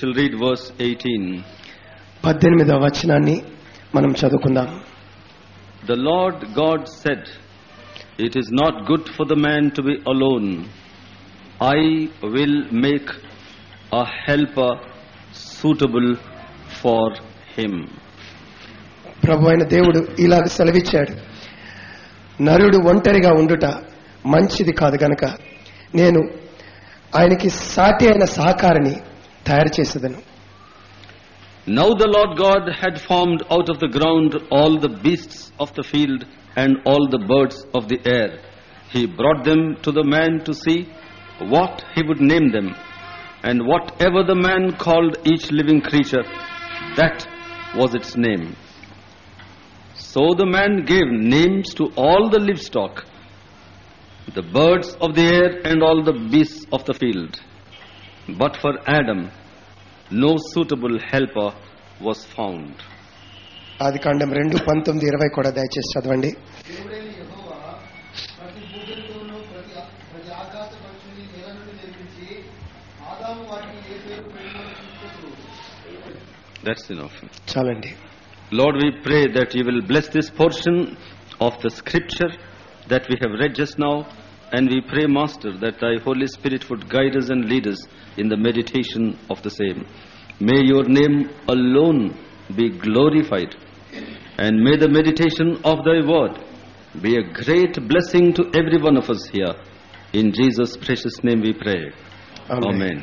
shall read verse 18. పద్దెనిమిదవ వచనాన్ని మనం చదువుకుందాం The Lord God said, It is not good for the man to be alone. I will make a helper suitable for him. ప్రభు అయిన దేవుడు ఇలాగ సెలవిచ్చాడు నరుడు ఒంటరిగా ఉండుట మంచిది కాదు గనక నేను ఆయనకి సాటి అయిన సహకారిని తయారు చేసేదను Now the Lord God had formed out of the ground all the beasts of the field and all the birds of the air. He brought them to the man to see what he would name them. And whatever the man called each living creature, that was its name. So the man gave names to all the livestock, the birds of the air, and all the beasts of the field. But for Adam, no suitable helper was found. ఆది కాండం రెండు పంతొమ్మిది ఇరవై కూడా దయచేసి చదవండి దేవుడైన యెహోవా ప్రతి భూగంతువును ప్రతి ప్రతి ఆకాశ పక్షుని నేల నుండి నిర్మించి ఆదాము వాటికి ఏ పేరు పెట్టినో చూపుతూ That's enough. చాలండి Lord, we pray that you will bless this portion of the scripture that we have read just now. And we pray, Master, that thy Holy Spirit would guide us and lead us in the meditation of the same. May your name alone be glorified. And may the meditation of thy word be a great blessing to every one of us here. In Jesus' precious name we pray. Amen. Amen.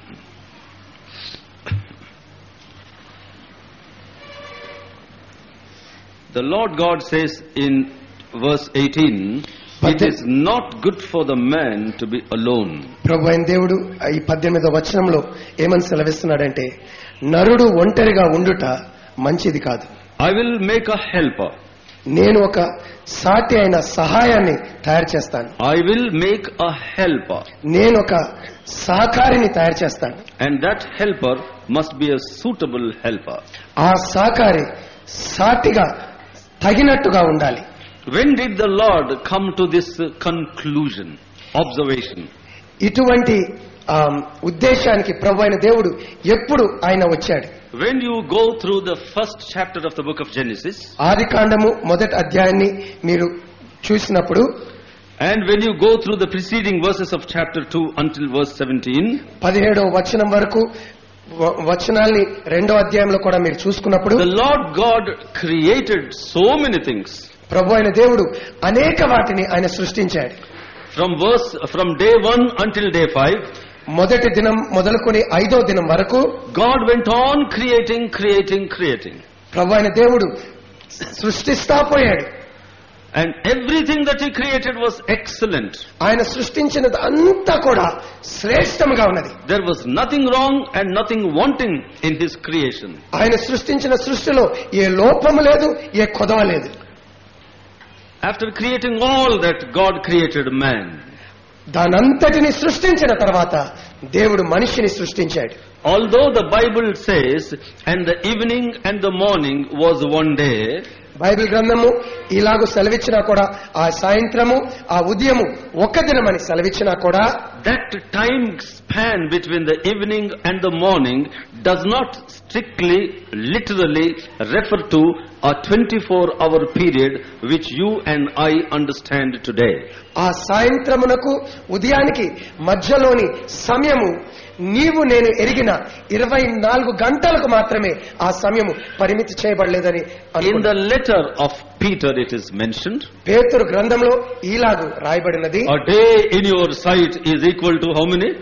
The Lord God says in verse 18, It is not good for the man to be alone. ప్రభు అయిన దేవుడు ఈ పద్దెనిమిదవ వచనంలో ఏమని సెలవిస్తున్నాడంటే నరుడు ఒంటరిగా ఉండుట మంచిది కాదు I will make a helper. నేను ఒక సాటి అయిన సహాయాన్ని తయారు చేస్తాను I will make a helper. నేను ఒక సహకారిని తయారు చేస్తాను And that helper must be a suitable helper. ఆ సహకారి సాటిగా తగినట్టుగా ఉండాలి When did the Lord come to this uh, conclusion, observation? ఇటువంటి ఆ, ఉద్దేశానికి ప్రభు అయిన దేవుడు ఎప్పుడు ఆయన వచ్చాడు When you go through the first chapter of the book of Genesis, ఆది కాండము మొదటి అధ్యాయాన్ని మీరు చూసినప్పుడు and when you go through the preceding verses of chapter 2 until verse 17, పదిహేడవ వచనం వరకు వ- వచనాల్ని రెండో అధ్యాయంలో కూడా మీరు చూసుకున్నప్పుడు the Lord God created so many things. ప్రభు అయిన దేవుడు అనేక వాటిని ఆయన సృష్టించాడు From verse, from day 1 until day 5, మొదటి దినం మొదలుకొని ఐదో దినం వరకు God went on creating, creating, creating. ప్రభు అయిన దేవుడు సృష్టిస్తా పోయాడు And everything that He created was excellent. ఆయన సృష్టించినది అంతా కూడా శ్రేష్టముగా ఉన్నది There was nothing wrong and nothing wanting in His creation. ఆయన సృష్టించిన సృష్టిలో ఏ లోపము లేదు ఏ కొదవ లేదు After creating all that, God created man. దానంతటిని సృష్టించిన తర్వాత దేవుడు మనిషిని సృష్టించాడు Although the Bible says, and the evening and the morning was one day, Bible గ్రంథము ఇలాగూ సెలవిచ్చినా కూడా ఆ సాయంత్రము ఆ ఉదయము ఒక్క దినమని సెలవిచ్చినా కూడా that time span between the evening and the morning does not strictly, literally refer to a 24 hour period which you and I understand today. ఆ సాయంత్రమునకు ఉదయానికి మధ్యలోని సమయము నీవు నేను ఎరిగిన ఇరవై నాలుగు గంటలకు మాత్రమే ఆ సమయము పరిమితి చేయబడలేదని In అనుకుంటా. the letter of Peter it is mentioned, పేతురు గ్రంథంలో ఈలాగు రాయబడినది a day in your sight is equal to how many?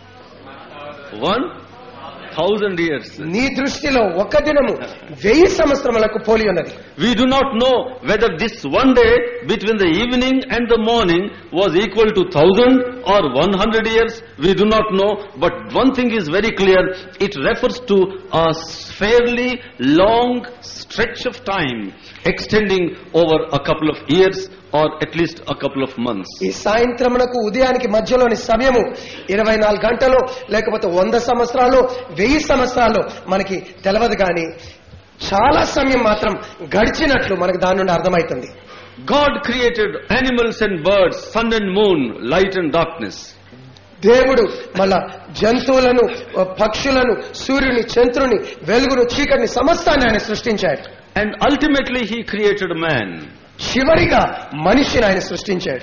One thousand years. నీ దృష్టిలో ఒక్క దినము వెయ్యి సంవత్సరములకు పోలి ఉన్నది We do not know whether this one day between the evening and the morning was equal to thousand or one hundred years. We do not know. But one thing is very clear. It refers to a fairly long stretch of time extending over a couple of years or at least a couple of months. ఈ సాయంత్రమునకు ఉదయానికి మధ్యలోని సమయము ఇరవై నాలుగు గంటలు లేకపోతే వంద సంవత్సరాలు వెయ్యి సంవత్సరాలు మనకి తెలవదు కానీ చాలా సమయం మాత్రం గడిచినట్లు మనకు దాని నుండి అర్థమవుతుంది God created animals and birds, sun and moon, light and darkness. దేవుడు మళ్ళా జంతువులను పక్షులను సూర్యుని చంద్రుని వెలుగును చీకటిని సమస్తాన్ని ఆయన సృష్టించాడు And ultimately he created man. చివరిగా మనిషిని ఆయన సృష్టించాడు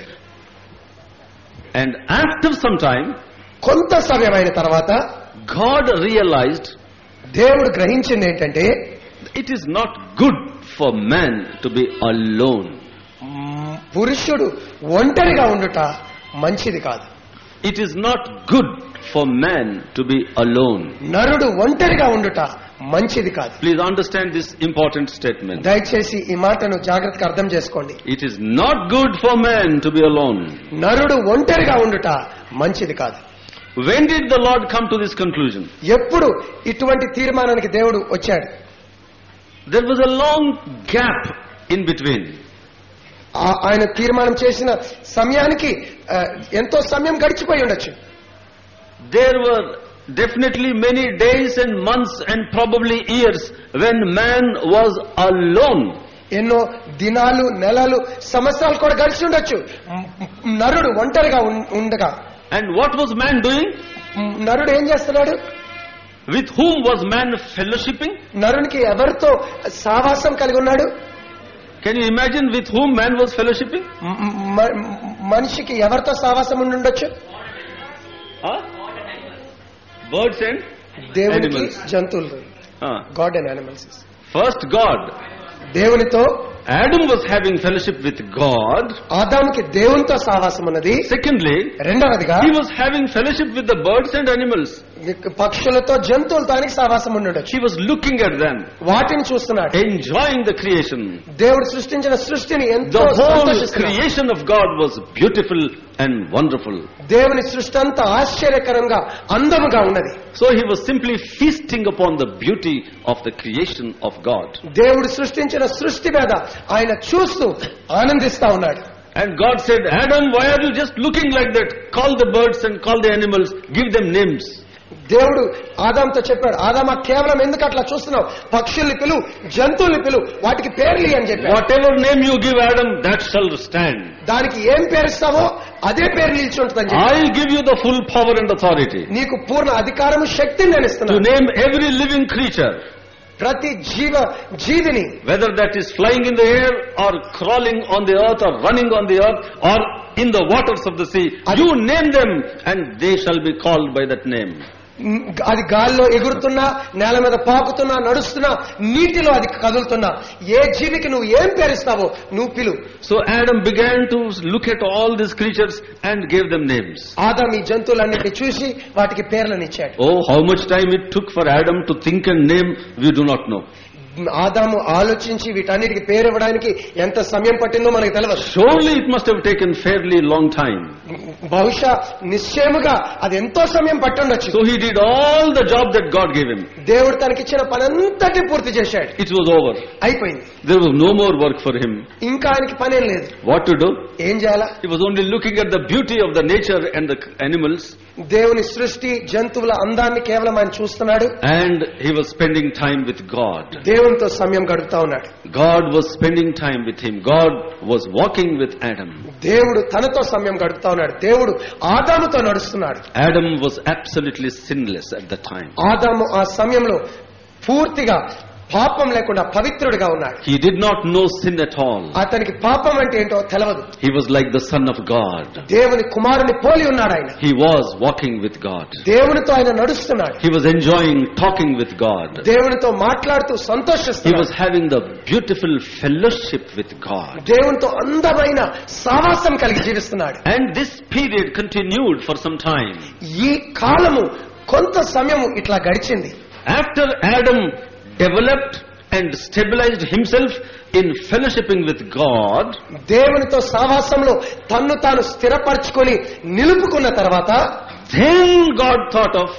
And after some time, కొంత సమయం అయిన తర్వాత God realized దేవుడు గ్రహించింది ఏంటంటే it is not good for man to be alone. మ్, పురుషుడు ఒంటరిగా ఉండుట మంచిది కాదు It is not good for man to be alone. నరుడు ఒంటరిగా ఉండుట మంచిది కాదు Please understand this important statement. దయచేసి ఈ మాటను జాగ్రత్తగా అర్థం చేసుకోండి It is not good for man to be alone. నరుడు ఒంటరిగా ఉండుట మంచిది కాదు When did the Lord come to this conclusion? ఎప్పుడు ఇటువంటి తీర్మానానికి దేవుడు వచ్చాడు There was a long gap in between. ఆ- ఆయన తీర్మానం చేసిన సమయానికి ఆ, ఎంతో సమయం గడిచిపోయి ఉండొచ్చు There were definitely many days and months and probably years when man was alone. ఎన్నో దినాలు నెలలు సంవత్సరాలు కూడా గడిచి ఉండొచ్చు మ్, మ్, నరుడు ఒంటరిగా ఉం- ఉండగా And what was man doing? మ్, నరుడు ఏం చేస్తున్నాడు With whom was man fellowshipping? నరునికి ఎవరితో సావాసం కలిగి ఉన్నాడు Can you imagine with whom man was fellowshipping? మ్, మ- మనిషికి ఎవరితో సావాసం ఉండి ఉండొచ్చు Huh? Birds and దేవునికి Animals. జంతువులు uh, God and animals first God. దేవునితో Adam was having fellowship with God. ఆదాముకి దేవునితో సావాసం ఉన్నది Secondly, రెండవదిగా he was having fellowship with the birds and animals. పక్షులతో జంతువులతో ఆయనకి సావాసం ఉండి ఉండొచ్చు He was looking at them, వాటిని చూస్తున్నాడు enjoying the creation. దేవుడు సృష్టించిన సృష్టిని ఎంతో The whole సంతోషిస్తున్నాడు. creation of God was beautiful and wonderful. దేవుని సృష్టి అంతా ఆశ్చర్యకరంగా అందముగా ఉన్నది So he was simply feasting upon the beauty of the creation of God. దేవుడు సృష్టించిన సృష్టి మీద ఆయన చూస్తూ ఆనందిస్తా ఉన్నాడు And God said, Adam, why are you just looking like that? Call the birds and call the animals, give them names. దేవుడు ఆదాంతో చెప్పాడు ఆదామా కేవలం ఎందుకు అట్లా చూస్తున్నావు పక్షుల్ని పిలు జంతువుల్ని పిలు వాటికి పేర్లి అని చెప్పాడు Whatever name you give Adam, that shall stand. దానికి ఏం పేరుస్తావో అదే పేరు నిలిచి ఉంటుందని చెప్పి I'll give you the full power and authority నీకు పూర్ణ అధికారము శక్తిని నేను to ఇస్తున్నాను name every living creature, ప్రతి జీవ జీవిని whether that is flying in the air or crawling on the earth or running on the earth or in the waters of the sea. You name them and they shall be called by that name. మ్, అది గాల్లో ఎగురుతున్నా నేల మీద పాకుతున్నా నడుస్తున్నా నీటిలో అది కదులుతున్నా ఏ జీవికి నువ్వు ఏం పేరుస్తావో నువ్వు పిలు So Adam began to look at all these creatures and gave them names. Adam ఈ జంతువులన్నింటినీ చూసి వాటికి పేర్లను ఇచ్చాడు Oh, how much time it took for Adam to think and name, we do not know. ఆదాము ఆలోచించి వీటన్నిటికి పేరు ఇవ్వడానికి ఎంత సమయం పట్టిందో మనకు తెలియదు Surely it must have taken fairly long time. బహుశా నిశ్చయముగా అది ఎంతో సమయం పట్టుండొచ్చు So he did all the job that God gave him. దేవుడు తనకిచ్చిన పనంతటి పూర్తి చేశాడు It was over. అయిపోయింది There was no more work for him. ఇంకా ఆయనకి పనేం లేదు What to do? ఏం చేయాలా He was only looking at the beauty of the nature and the animals దేవుని సృష్టి జంతువుల అందాన్ని కేవలం ఆయన చూస్తున్నాడు and he was spending time with God. దేవునితో సమయం గడుపుతా ఉన్నాడు God was spending time with him. God was walking with Adam. దేవుడు తనతో సమయం గడుపుతా ఉన్నాడు దేవుడు ఆదాముతో నడుస్తున్నాడు Adam was absolutely sinless at the time. ఆదాము ఆ సమయంలో పూర్తిగా పాపం లేకుండా పవిత్రుడిగా ఉన్నాడు He did not know sin at all. అతనికి పాపం అంటే ఏంటో తెలవదు He was like the Son of God. దేవుని కుమారుని పోలి ఉన్నాడు ఆయన He was walking with God. దేవునితో ఆయన నడుస్తున్నాడు He was enjoying talking with God. దేవునితో మాట్లాడుతూ He సంతోషిస్తున్నాడు was having the beautiful fellowship with God. దేవునితో అందమైన సావాసం కలిగి జీవిస్తున్నాడు And this period continued for some time. ఈ కాలము కొంత సమయము ఇట్లా గడిచింది After Adam developed and stabilized himself in fellowshipping with God, దేవునితో సావాసంలో తన్ను తాను స్థిరపరచుకొని నిలుపుకున్న తర్వాత then God thought of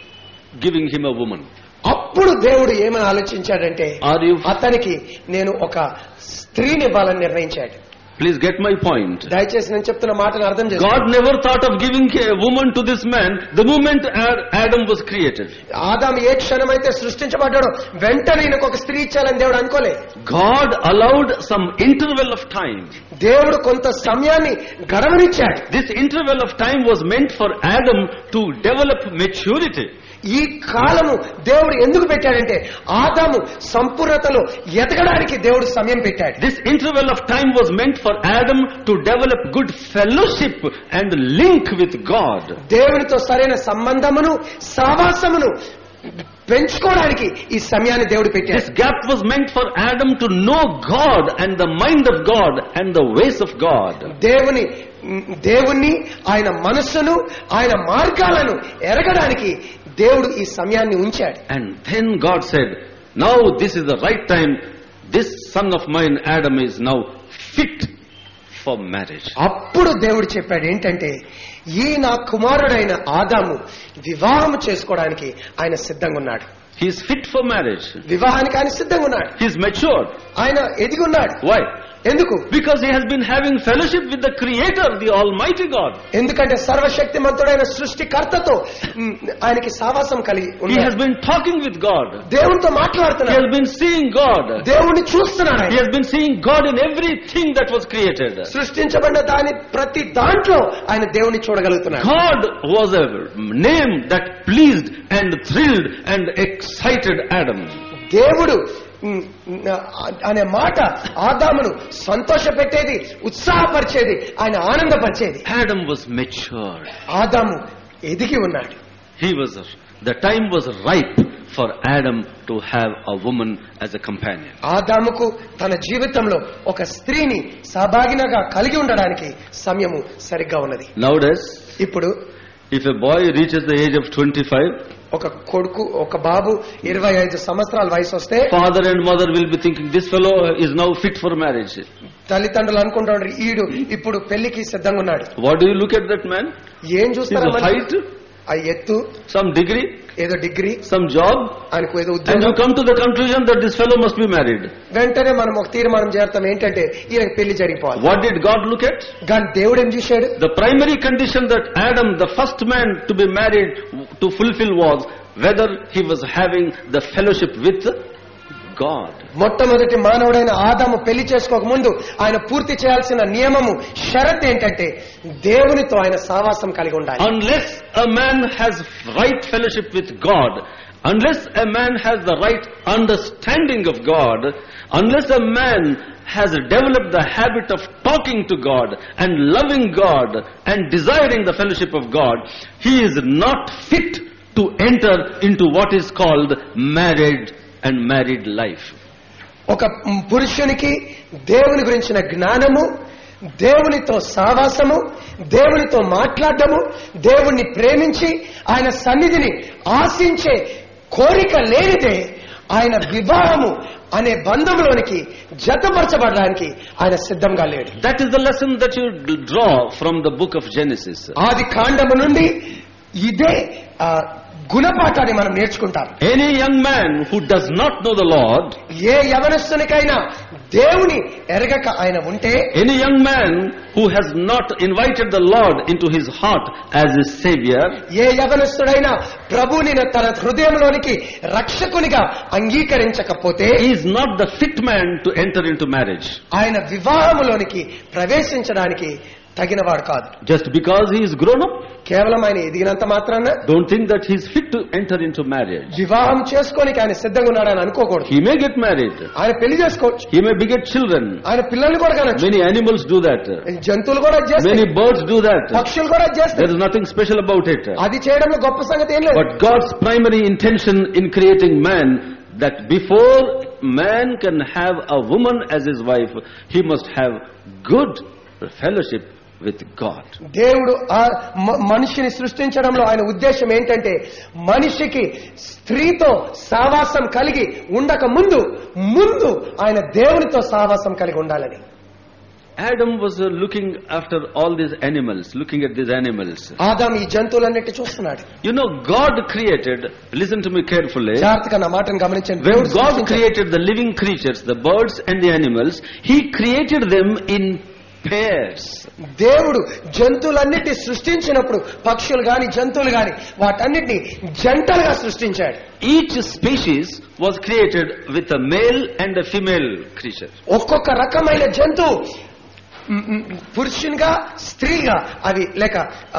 giving him a woman. అప్పుడు దేవుడు ఏమని ఆలోచించాడంటే Are you అతనికి నేను ఒక స్త్రీని ఇవ్వాలని నిర్ణయించాడు Please get my point. దయచేసి నేను చెప్తున్న మాటను అర్థం చేసుకో God never thought of giving a woman to this man the moment Ad- Adam was created. Adam ఏ క్షణమైతే సృష్టించబడ్డాడో వెంటనే ఈయనకు ఒక స్త్రీ ఇచ్చాలని దేవుడు అనుకోలే God allowed some interval of time. దేవుడు కొంత సమయాన్ని గడవనిచ్చాడు This interval of time was meant for Adam to develop maturity. ఈ కాలము దేవుడు ఎందుకు పెట్టాడంటే ఆదాము సంపూర్ణతలో ఎదగడానికి దేవుడు సమయం పెట్టాడు This interval of time was meant for Adam to develop good fellowship and link with God. దేవునితో సరైన సంబంధమును సావాసమును పెంచుకోవడానికి ఈ సమయాన్ని దేవుడు This పెట్టాడు gap was meant for Adam to know God and the mind of God and the ways of God. దేవుని దేవుణ్ణి ఆయన మనస్సును ఆయన మార్గాలను ఎరగడానికి దేవుడు ఈ సమయాన్ని ఉంచాడు And then God said, Now this is the right time. This son of mine, Adam, is now fit for marriage. అప్పుడు దేవుడు చెప్పాడు ఏంటంటే ఈ నా కుమారుడైన ఆదాము వివాహం చేసుకోవడానికి ఆయన సిద్ధంగా ఉన్నాడు He is fit for marriage. వివాహానికి ఆయన సిద్ధంగా ఉన్నాడు He is matured. ఆయన ఎదిగి ఉన్నాడు Why? ఎందుకు Because he has been having fellowship with the Creator, the Almighty God. ఎందుకంటే సర్వశక్తిమంతుడైన సృష్టికర్తతో ఉమ్, ఆయనకి సావాసం కలిగి He ఉన్నాడు has been talking with God. దేవునితో He మాట్లాడుతున్నాడు has been seeing God. దేవుణ్ణి చూస్తున్నాడు He ఆయన. has been seeing God in everything that was created. సృష్టించబడిన దాని ప్రతి దాంట్లో ఆయన దేవుని చూడగలుగుతున్నాడు God was a name that pleased and thrilled and excited Adam. దేవుడు ఉమ్, అనే మాట ఆదామును సంతోషపెట్టేది ఉత్సాహపరిచేది ఆయన ఆనందపరిచేది Adam was matured. ఆదాము ఎదిగి ఉన్నాడు He was, the time was ripe for Adam to have a woman as a companion. ఆదాముకు తన జీవితంలో ఒక స్త్రీని సహభాగినగా కలిగి ఉండడానికి సమయము సరిగ్గా ఉన్నది Nowadays, ఇప్పుడు if a boy reaches the age of 25, ఒక కొడుకు ఒక బాబు ఇరవై ఐదు సంవత్సరాల వయసు వస్తే father and mother will be thinking, this fellow is now fit for marriage. తల్లిదండ్రులు అనుకుంటాడు ఈడు ఇప్పుడు పెళ్లికి సిద్ధంగా ఉన్నాడు What do you look at that man? ఏం His చూస్తారా మరి? height, ఆ ఎత్తు some degree, ఏదో డిగ్రీ some job, ఆయనకు ఏదో and ఉద్యోగం you come to the conclusion that this fellow must be married. వెంటనే మనం ఒక తీర్మానం చేస్తాం ఏంటంటే ఈయనకి పెళ్లి జరిగిపోవాలి What did God look at? కానీ దేవుడు ఏం చూశాడు The primary condition that Adam, the first man to be married, to fulfill was whether he was having the fellowship with God. మొట్టమొదటి మానవుడైన ఆదాము పెళ్లి చేసుకోక ముందు ఆయన పూర్తి చేయాల్సిన నియమము షరత్ ఏంటంటే దేవునితో ఆయన సావాసం కలిగి ఉండాలి Unless a man has right fellowship with God, unless a man has the right understanding of God, unless a man has developed the habit of talking to God and loving God and desiring the fellowship of God, he is not fit to enter into what is called married and married life. ఒక పురుషునికి దేవుని గురించిన జ్ఞానము దేవునితో సావాసము దేవునితో మాట్లాడటము దేవుణ్ణి ప్రేమించి ఆయన సన్నిధిని ఆశించే కోరిక లేనిదే ఆయన వివాహము అనే బంధంలోనికి జతపరచబడడానికి ఆయన సిద్ధంగా లేడు That is the lesson that you d- draw from the book of Genesis. ఆది కాండము నుండి ఇదే ఆ, గుణపాఠాన్ని మనం నేర్చుకుంటాం Any young man who does not know the Lord, ఏ యవనస్తునికైనా దేవుని ఎరగక ఆయన ఉంటే any young man who has not invited the Lord into his heart as his Savior, ఏ యవనస్తుడైనా ప్రభుని తన హృదయంలోనికి రక్షకునిగా అంగీకరించకపోతే he is not the fit man to enter into marriage. ఆయన వివాహములోనికి ప్రవేశించడానికి తగినవాడు కాదు Just because he is grown up, కేవలం ఆయన ఎదిగినంత మాత్రాన don't think that he is fit to enter into marriage. వివాహం చేసుకోనికి ఆయన సిద్ధంగా ఉన్నాడని అనుకోకూడదు He may get married, ఆయన పెళ్లి చేసుకోవచ్చు he may beget children. ఆయన పిల్లల్ని కూడా కనొచ్చు Many animals do that, జంతువులు కూడా అది చేస్తాయి many birds do that. పక్షులు కూడా అది There చేస్తాయి is nothing special about it. అది చేయడంలో గొప్ప సంగతి ఏం లేదు But God's primary intention in creating man that before man can have a woman as his wife, he must have good fellowship with God. దేవుడు ఆ మ- మనిషిని సృష్టించడంలో ఆయన ఉద్దేశం ఏంటంటే మనిషికి స్త్రీతో సావాసం కలిగి ఉండక ముందు ముందు ఆయన దేవునితో సావాసం కలిగి ఉండాలని Adam was uh, looking after all these animals, looking at these animals. Adam ఈ జంతువులన్నిటి చూస్తున్నాడు You know, God created, listen to me carefully, జాగ్రత్తగా నా మాటను గమనించండి when దేవుడు God సృష్టించాడు. created the living creatures, the birds and the animals, He created them in pairs. దేవుడు జంతువులన్నిటి సృష్టించినప్పుడు పక్షులు గాని జంతువులు గాని వాటన్నిటిని జంటలుగా సృష్టించాడు Each species was created with a male and a female creature. ఒక్కొక్క రకమైన జంతువు మ్, మ్, పురుషునిగా స్త్రీగా అవి లేక ఆ,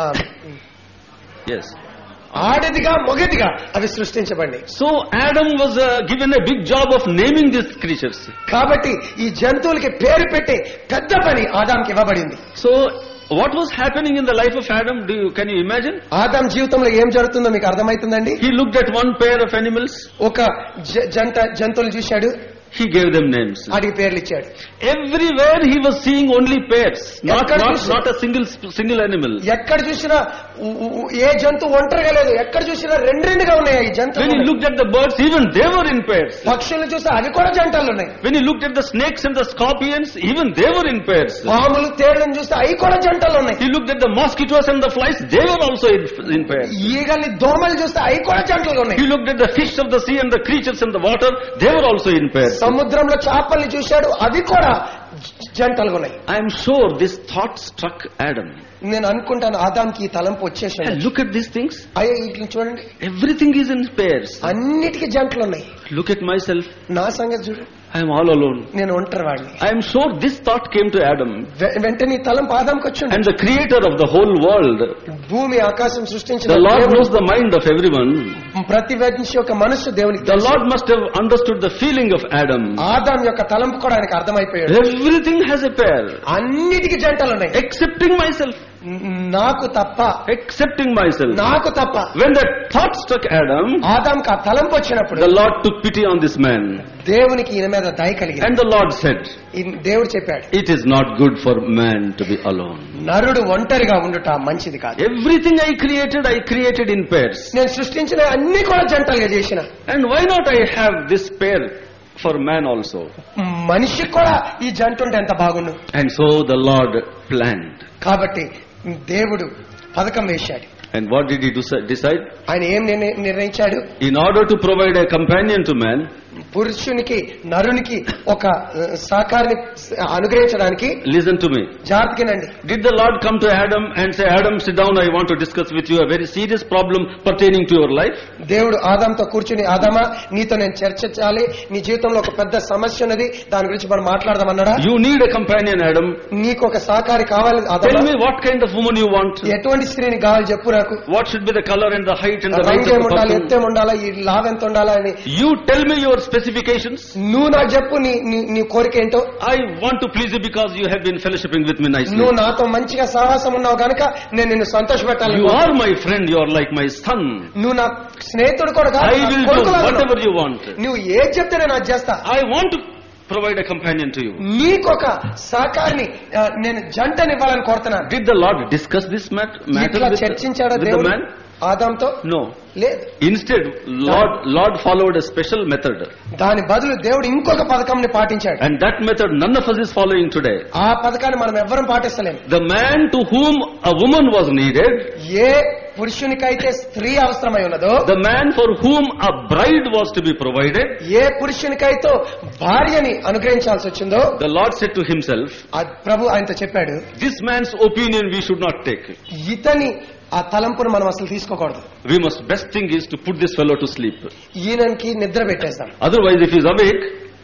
Yes. ఆడదిగా మొగదిగా అవి సృష్టించబడి So Adam was uh, given a big job of naming these creatures. కాబట్టి ఈ జంతువులకి పేరు పెట్టే పెద్ద పని ఆదాంకి ఇవ్వబడింది So what was happening in the life of Adam? Do you, can you imagine? Adam జీవితంలో ఏం జరుగుతుందో మీకు అర్థమవుతుందండి He looked at one pair of animals. ఒక జ- జంట జంతువులు చూశాడు He gave them names. వాటికి పేర్లు ఇచ్చాడు Everywhere he was seeing only pairs, not ఎక్కడ not, చూసినా- not a single single animal. ఎక్కడ చూసినా ఉ- ఉ- ఏ జంతువు ఒంటరిగా లేదు ఎక్కడ చూసినా రెండు రెండుగా ఉన్నాయి ఈ When he జంతువులు looked at the birds, even they were in pairs. పక్షులను చూస్తే అవి కూడా జంటలు ఉన్నాయి When he looked at the snakes and the scorpions, even they were in pairs. పాములు తేళ్లను చూస్తే అవి కూడా జంటలు ఉన్నాయి He looked at the mosquitoes and the flies, they were also in, in pairs. ఈగల్ని దోమలు చూస్తే అవి కూడా జంటలుగా ఉన్నాయి He looked at the fish of the sea and the creatures in the water, they were also in pairs. సముద్రంలో చేపల్ని చూశాడు అవి కూడా జ- జంటలుగా ఉన్నాయి I am sure this thought struck Adam. నేను అనుకుంటాను ఆదాంకి ఈ తలంపు వచ్చేసాడు And look at these things. అయ్యో ఇట్లా చూడండి Everything is in pairs. అన్నిటికీ జంటలు ఉన్నాయి Look at myself. నా సంగతి చూడండి I am all alone. నేను ఒంటరి వాడిని I am sure this thought came to Adam. వె- వెంటనే ఈ తలంపు ఆదాంకి వచ్చింది And the creator of the whole world, భూమి ఆకాశం సృష్టించిన the Lord దేవుడు, knows the mind of everyone. ప్రతి మనిషి యొక్క మనస్సు దేవునికి The తెలుసు. Lord must have understood the feeling of Adam. Adam యొక్క తలంపు కూడా ఆయనకు అర్థమైపోయాడు Everything has a pair. అన్నిటికీ జంటలు ఉన్నాయి Excepting myself. నాకు తప్ప Excepting myself. నాకు తప్ప When that thought struck Adam, ఆదాంకి ఆ తలంపు వచ్చినప్పుడు the Lord took pity on this man. దేవునికి ఈయన మీద దయ కలిగింది And the Lord said, ఈ దేవుడు చెప్పాడు It is not good for man to be alone. నరుడు ఒంటరిగా ఉండుట మంచిది కాదు Everything I created, I created in pairs. నేను సృష్టించిన అన్ని కూడా జంటలుగా చేసిన And why not I have this pair for man also? మనిషికి కూడా ఈ జంట ఉంటే ఎంత బాగుండు And so the Lord planned. కాబట్టి దేవుడు పథకం వేశాడు And what did he do- decide? ఆయన ఏం నిర్ణ- నిర్ణయించాడు In order to provide a companion to man, పురుషునికి నరునికి ఒక ఆ, సహకారిని అనుగ్రహించడానికి listen to me. జాగ్రత్తగానండి Did the Lord come to Adam and say, Adam, sit down, I want to discuss with you a very serious problem pertaining to your life? దేవుడు ఆదాంతో కూర్చుని ఆదామా నీతో నేను చర్చించాలి నీ జీవితంలో ఒక పెద్ద సమస్య ఉన్నది దాని గురించి మనం మాట్లాడదామన్నాడా You need a companion, Adam. నీకు ఒక సహకారి కావాలి Tell ఆదామా me what kind of woman you want. ఎటువంటి స్త్రీని కావాలి చెప్పు నాకు What should be the color and the height and the weight రంగు of ఏమి the ఉండాలి person? ఎత్తేం ఉండాలా ఈ లావ్ ఎంత ఉండాలా అని You tell me your specifications. నువ్వు నాకు చెప్పు నీ నీ- నీ కోరిక ఏంటో I want to please you because you have been fellowshipping with me nicely. నువ్వు నాతో మంచిగా సహవాసం ఉన్నావు కనుక నేను నిన్ను సంతోషపెట్టాలి You are my friend, you are like my son. నువ్వు నా స్నేహితుడు కూడా కాదు, I నా will do కొడుకులాగా whatever ఉన్నావు. you want. నువ్వు ఏది చెప్తే నేను అది చేస్తా I want to provide a companion to you. నీకొక సహకారిని ఆ, నేను జంటనివ్వాలని కోరుతున్నాను Did the Lord discuss this mat- matter ఇట్లా with, చర్చించాడా with the దేవుడు man? ఆదాంతో No. లేదు Instead, Lord, Lord followed a special method. దాని బదులు దేవుడు ఇంకొక పథకంని పాటించాడు And that method none of us is following today. ఆ పథకాన్ని మనం ఎవ్వరం పాటిస్తలేము The man to whom a woman was needed, ఏ పురుషునికైతే స్త్రీ అవసరమై ఉన్నదో the man for whom a bride was to be provided, ఏ పురుషునికైతే భార్యని అనుగ్రహించాల్సి వచ్చిందో the Lord said to himself, ఆ ప్రభు ఆయనతో చెప్పాడు This man's opinion we should not take. ఇతని ఆ తలంపును మనం అసలు తీసుకోకూడదు We must best thing is to put this fellow to sleep. ఈయనకి నిద్ర పెట్టేస్తాం Otherwise, if he's awake,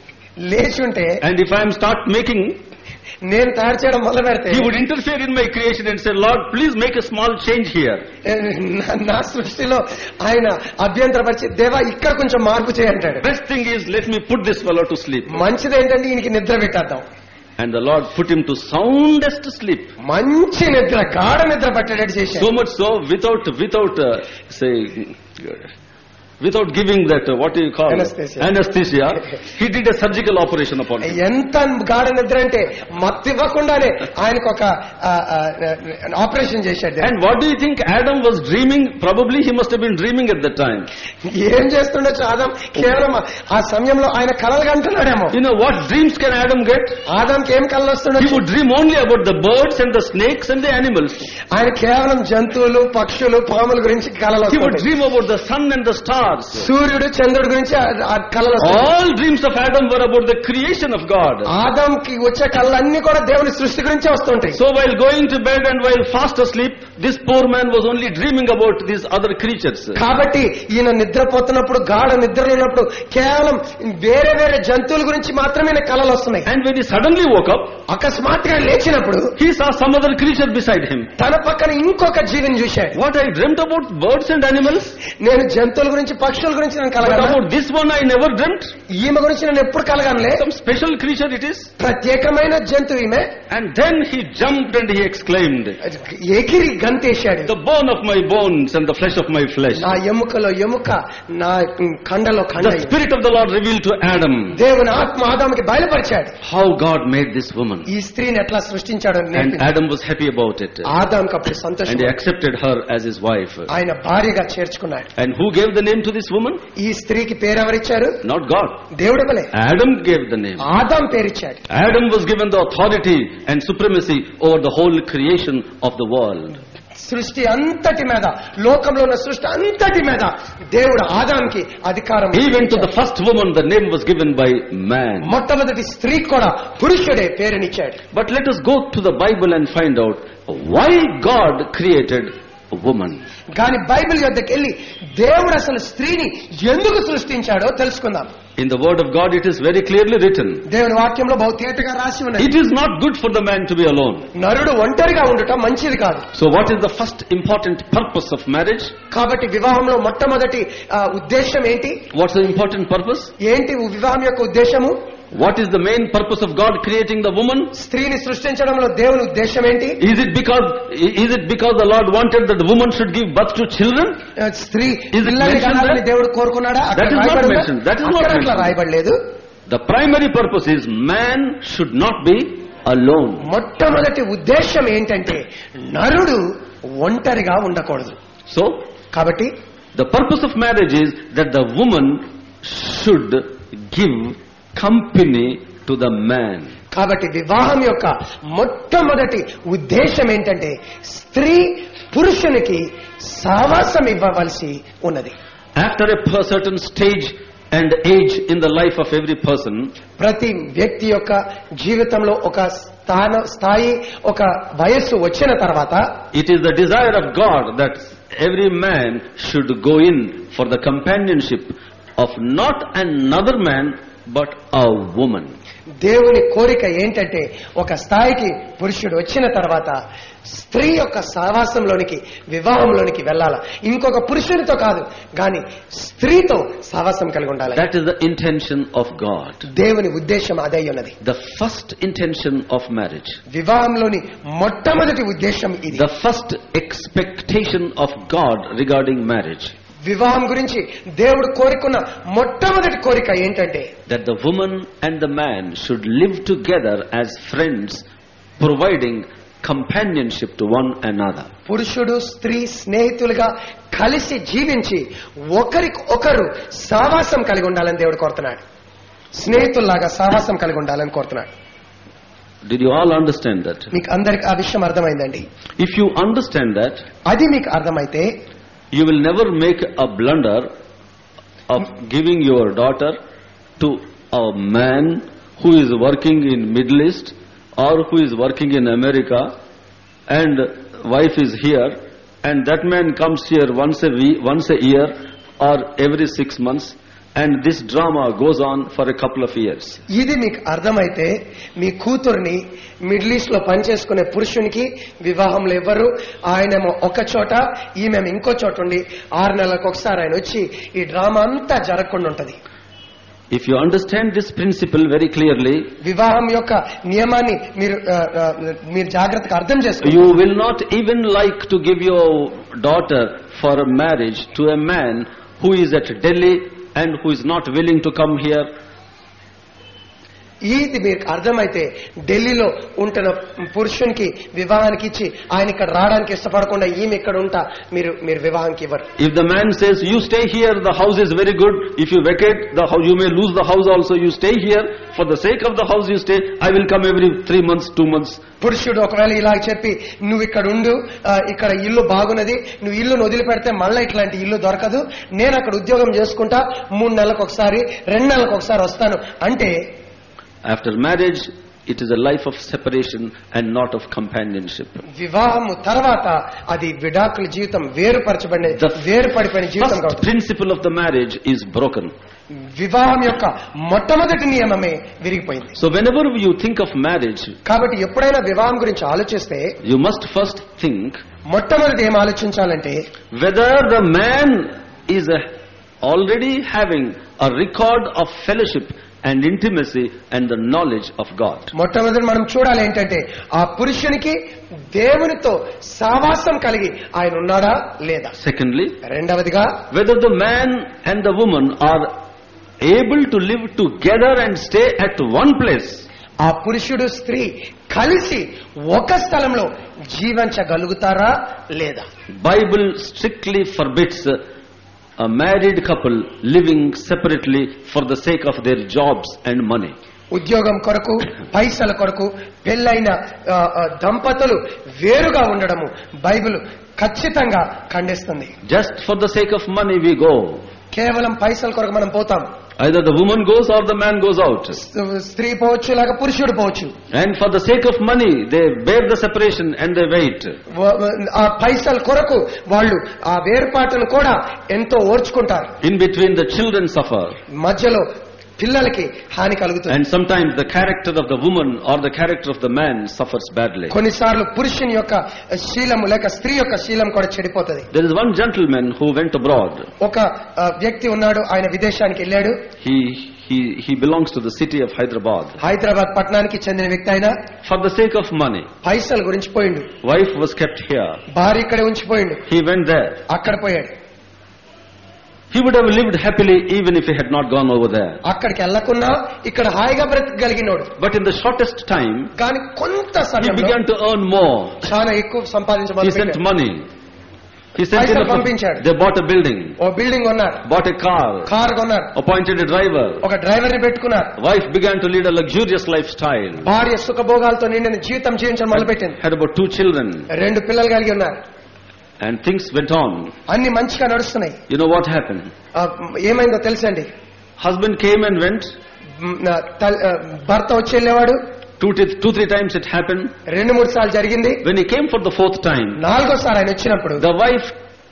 లేచి ఉంటే and if I am start making, నేను తయారు చేయడం మొదలు పెడితే he would interfere in my creation and say, Lord, please make a small change here. నా- నా సృష్టిలో ఆయన అభ్యంతరపరిచి దేవా ఇక్కడ కొంచెం మార్పు చేయంటాడు Best thing is let me put this fellow to sleep. మంచిది ఏంటంటే ఈయనకి నిద్ర పెట్టేద్దాం And the Lord put him to soundest sleep. మంచి నిద్ర గాఢ నిద్ర పట్టేటట్టు చేశాడు So much so, without, without, uh, say, without giving that, uh, what do you call? Anesthesia. Anesthesia. He did a surgical operation upon him. ఎంత గాఢ నిద్ర అంటే మత్తు ఇవ్వకుండానే ఆయనకు ఒక ఆపరేషన్ చేశాడు And what do you think Adam was dreaming? Probably he must have been dreaming at that time. ఏం చేస్తుండొచ్చు ఆదాం కేవలం ఆ సమయంలో ఆయన కలలు కంటున్నాడేమో You know what dreams can Adam get? ఆదాంకి ఏం కలలు He వస్తుండొచ్చు would dream only about the birds and the snakes and the animals. ఆయన కేవలం జంతువులు పక్షులు పాముల గురించి కలలు He would వస్తుంటాయి dream about the sun and the stars. stars. సూర్యుడు చంద్రుడి గురించి ఆ- ఆ కళలు వస్తాయి. All dreams of Adam were about the creation of God. ఆదాంకి వచ్చే కళ్ళన్నీ కూడా దేవుని సృష్టి గురించే వస్తుంటాయి So while going to bed and while fast asleep, this poor man was only dreaming about these other creatures. కాబట్టి ఈయన నిద్రపోతున్నప్పుడు గాఢ నిద్రలో ఉన్నప్పుడు కేవలం వేరే వేరే జంతువుల గురించి మాత్రమే ఈయన కళలు వస్తున్నాయి And when he suddenly woke up, అకస్మాత్తుగా లేచినప్పుడు he saw some other creature beside him. తన పక్కన ఇంకొక జీవిని చూశాడు What I dreamt about birds and animals, నేను జంతువుల గురించి పక్షుల గురించి నేను but కలగాను about this one I never dreamt. ఈమె గురించి నేను ఎప్పుడు కలగానులే Some special creature it is. ప్రత్యేకమైన జంతువు ఈమె And then he jumped and he exclaimed, ఎగిరి గంతేశాడు The bone of my bones and the flesh of my flesh. నా ఎముకలో ఎముక నా కండలో కండ The Spirit of the Lord revealed to Adam దేవుని ఆత్మ ఆదాముకి బయలుపరిచాడు how God made this woman. ఈ స్త్రీని ఎట్లా సృష్టించాడు అని And నేర్పింది. Adam was happy about it. ఆదాంకి అప్పుడు And సంతోషం he accepted her as his wife. ఆయన భార్యగా చేర్చుకున్నాడు And who gave the name to this woman? ఈ స్త్రీకి పేరు ఎవరిచ్చారు Not God. దేవుడు ఇవ్వలే Adam gave the name. Adam పేరిచ్చాడు Adam was given the authority and supremacy over the whole creation of the world. సృష్టి అంతటి మీద లోకంలో ఉన్న సృష్టి అంతటి మీద దేవుడు ఆదాంకి అధికారం Even to the first woman, the name was given by man. మొట్టమొదటి స్త్రీ కూడా పురుషుడే పేరునిచ్చాడు But let us go to the Bible and find out why God created a woman. కానీ బైబిల్ యొద్దకు వెళ్ళి దేవుడు అసలు స్త్రీని ఎందుకు సృష్టించాడో తెలుసుకుందాం In the Word of God, it is very clearly written. దేవుని వాక్యంలో బహుతేటగా రాసి ఉన్నది It is not good for the man to be alone. నరుడు ఒంటరిగా ఉండటం మంచిది కాదు So what is the first important purpose of marriage? కాబట్టి వివాహంలో మొట్టమొదటి ఆ, ఉద్దేశం ఏంటి What's the important purpose? ఏంటి వివాహం యొక్క ఉద్దేశము What is the main purpose of God creating the woman? స్త్రీని సృష్టించడంలో దేవుని ఉద్దేశం ఏంటి Is it because is it because the Lord wanted that the woman should give birth to children? ఆ, స్త్రీ Is it పిల్లల్ని mentioned కనాలని there? దేవుడు కోరుకున్నాడా అక్కడ That is not రాయబడి ఉందా? mentioned. That is not అక్కడ అట్లా mentioned. రాయబడలేదు The primary purpose is man should not be alone. మొట్టమొదటి ఉద్దేశం ఏంటంటే నరుడు ఒంటరిగా ఉండకూడదు So కాబట్టి the purpose of marriage is that the woman should give company to the man. కాబట్టి వివాహం యొక్క మొట్టమొదటి ఉద్దేశం ఏంటంటే స్త్రీ పురుషునికి సావాసం ఇవ్వవలసి ఉన్నది After a per- certain stage and age in the life of every person, ప్రతి వ్యక్తి యొక్క జీవితంలో ఒక స్థాన స్థాయి ఒక వయస్సు వచ్చిన తర్వాత it is the desire of God that every man should go in for the companionship of not another man but a woman. దేవుని కోరిక ఏంటంటే ఒక స్థాయికి పురుషుడు వచ్చిన తర్వాత స్త్రీ యొక్క సావాసంలోనికి వివాహంలోనికి వెళ్ళాల ఇంకొక పురుషునితో కాదు గాని స్త్రీతో సావాసం కలిగి ఉండాలి That is the intention of God. దేవుని ఉద్దేశం అదే ఉన్నది The first intention of marriage. వివాహంలోని మొట్టమొదటి ఉద్దేశం ఇది The first expectation of God regarding marriage. వివాహం గురించి దేవుడు కోరుకున్న మొట్టమొదటి కోరిక ఏంటంటే That the woman and the man should live together as friends, providing companionship to one another. పురుషుడు స్త్రీ స్నేహితులుగా కలిసి జీవించి ఒకరికి ఒకరు సావాసం కలిగి ఉండాలని దేవుడు కోరుతున్నాడు స్నేహితుల్లాగా సావాసం కలిగి ఉండాలని కోరుతున్నాడు Did you all understand that? మీకు అందరికి ఆ విషయం అర్థమైందండి If you understand that, అది మీకు అర్థమైతే you will never make a blunder of giving your daughter to a man who is working in Middle East or who is working in America and wife is here and that man comes here once a week, once a year or every six months and this drama goes on for a couple of years. ఇది మీకు అర్థమైతే మీ కూతుర్ని middle east లో పనిచేసుకునే పురుషునికి వివాహంలో ఇవ్వరు ఆయనేమో ఒక చోట ఈమెమో ఇంకో చోట ఉండి ఆరు నెలలకు ఒకసారి ఆయన వచ్చి ఈ డ్రామా అంతా జరగకుండా ఉంటది If you understand this principle very clearly, వివాహం యొక్క నియమాన్ని మీరు ఆ, ఆ, మీరు జాగ్రత్తగా అర్థం చేసుకోండి You will not even like to give your daughter for a marriage to a man who is at Delhi and who is not willing to come here. ఇది మీకు అర్థమైతే ఢిల్లీలో ఉంటున్న పురుషునికి వివాహానికి ఇచ్చి ఆయన ఇక్కడ రావడానికి ఇష్టపడకుండా ఈమె ఇక్కడ ఉంటా మీరు మీరు వివాహానికి ఇవ్వరు If the man says, you stay here, the house is very good. If you vacate, the house, you may lose the house also. You stay here. For the sake of the house you stay, I will come every three months, two months. పురుషుడు ఒకవేళ ఇలా చెప్పి నువ్వు ఇక్కడ ఉండు ఆ, ఇక్కడ ఇల్లు బాగున్నది నువ్వు ఇల్లును వదిలిపెడితే మళ్ళీ ఇట్లాంటి ఇల్లు దొరకదు నేను అక్కడ ఉద్యోగం చేసుకుంటా మూడు నెలలకు ఒకసారి రెండు నెలలకు ఒకసారి వస్తాను అంటే After marriage, it is a life of separation and not of companionship. వివాహము తర్వాత అది విడాకుల జీవితం వేరుపరచబడిన The వేరుపడిపోయిన జీవితం First కాబట్టి principle of the marriage is broken. వివాహం యొక్క మొట్టమొదటి నియమమే విరిగిపోయింది So whenever you think of marriage, కాబట్టి ఎప్పుడైనా వివాహం గురించి ఆలోచిస్తే you must first think మొట్టమొదటి ఏం ఆలోచించాలంటే whether the man is uh, already having a record of fellowship and intimacy and the knowledge of God. మొట్టమొదటి మనం చూడాలి ఏంటంటే ఆ పురుషునికి దేవునితో సావాసం కలిగి ఆయన ఉన్నాడా లేదా Secondly, రెండవదిగా whether the man and the woman are able to live together and stay at one place. ఆ పురుషుడు స్త్రీ కలిసి ఒక స్థలంలో జీవించగలుగుతారా లేదా Bible strictly forbids uh, a married couple living separately for the sake of their jobs and money. ఉద్యోగం కొరకు పైసల కొరకు పెళ్ళైన ఆ, ఆ, దంపతులు వేరుగా ఉండడము బైబిల్ ఖచ్చితంగా ఖండిస్తుంది Just for the sake of money we go. కేవలం పైసల కొరకు మనం పోతాం Either the woman goes or the man goes out. స్త్రీ పోవచ్చు లేక పురుషుడు పోవచ్చు And for the sake of money, they bear the separation and they wait. వ- ఆ పైసల కొరకు వాళ్ళు ఆ వేరుపాటును కూడా ఎంతో ఓర్చుకుంటారు In between, the children suffer. మధ్యలో పిల్లలకి హాని కలుగుతుంది And sometimes the character of the woman or the character of the man suffers badly. కొన్నిసార్లు పురుషుని యొక్క శీలము లేక స్త్రీ యొక్క శీలం కూడా చెడిపోతుంది There is one gentleman who went abroad. ఒక ఆ, వ్యక్తి ఉన్నాడు ఆయన విదేశానికి వెళ్ళాడు He, he, he belongs to the city of Hyderabad. Hyderabad పట్టణానికి చెందిన వ్యక్తి ఆయన For the sake of money, పైసల గురించి పోయిండు wife was kept here. భార్య ఇక్కడే ఉంచిపోయిండు He went there. అక్కడ పోయాడు He would have lived happily even if he had not gone over there. అక్కడికి వెళ్లకున్నా ఇక్కడ హాయిగా బ్రతకగలిగినోడు But in the shortest time, కానీ కొంత he సమయంలో began to earn more. చాలా ఎక్కువ He సంపాదించమని sent money. He sent పైసలు enough. పంపించాడు. They bought a building, ఓ బిల్డింగ్ కొన్నారు bought a car, కార్ కొన్నారు appointed a driver. ఒక డ్రైవర్ ని పెట్టుకున్నారు Wife began to lead a luxurious lifestyle. భార్య సుఖభోగాలతో నిండిన జీవితం జీవించడం మొదలుపెట్టింది Had about two children. రెండు పిల్లలు కలిగి ఉన్నారు And things went on. అన్ని మంచిగా నడుస్తున్నాయి You know what happened? ఆ, ఏమైందో తెలుసండి Husband came and went. మ్, ఆ, తల్- ఆ, భర్త వచ్చి వెళ్ళేవాడు Two, t- two, three times it happened. రెండు మూడు సార్లు జరిగింది When he came for the fourth time, నాలుగోసారి ఆయన వచ్చినప్పుడు the wife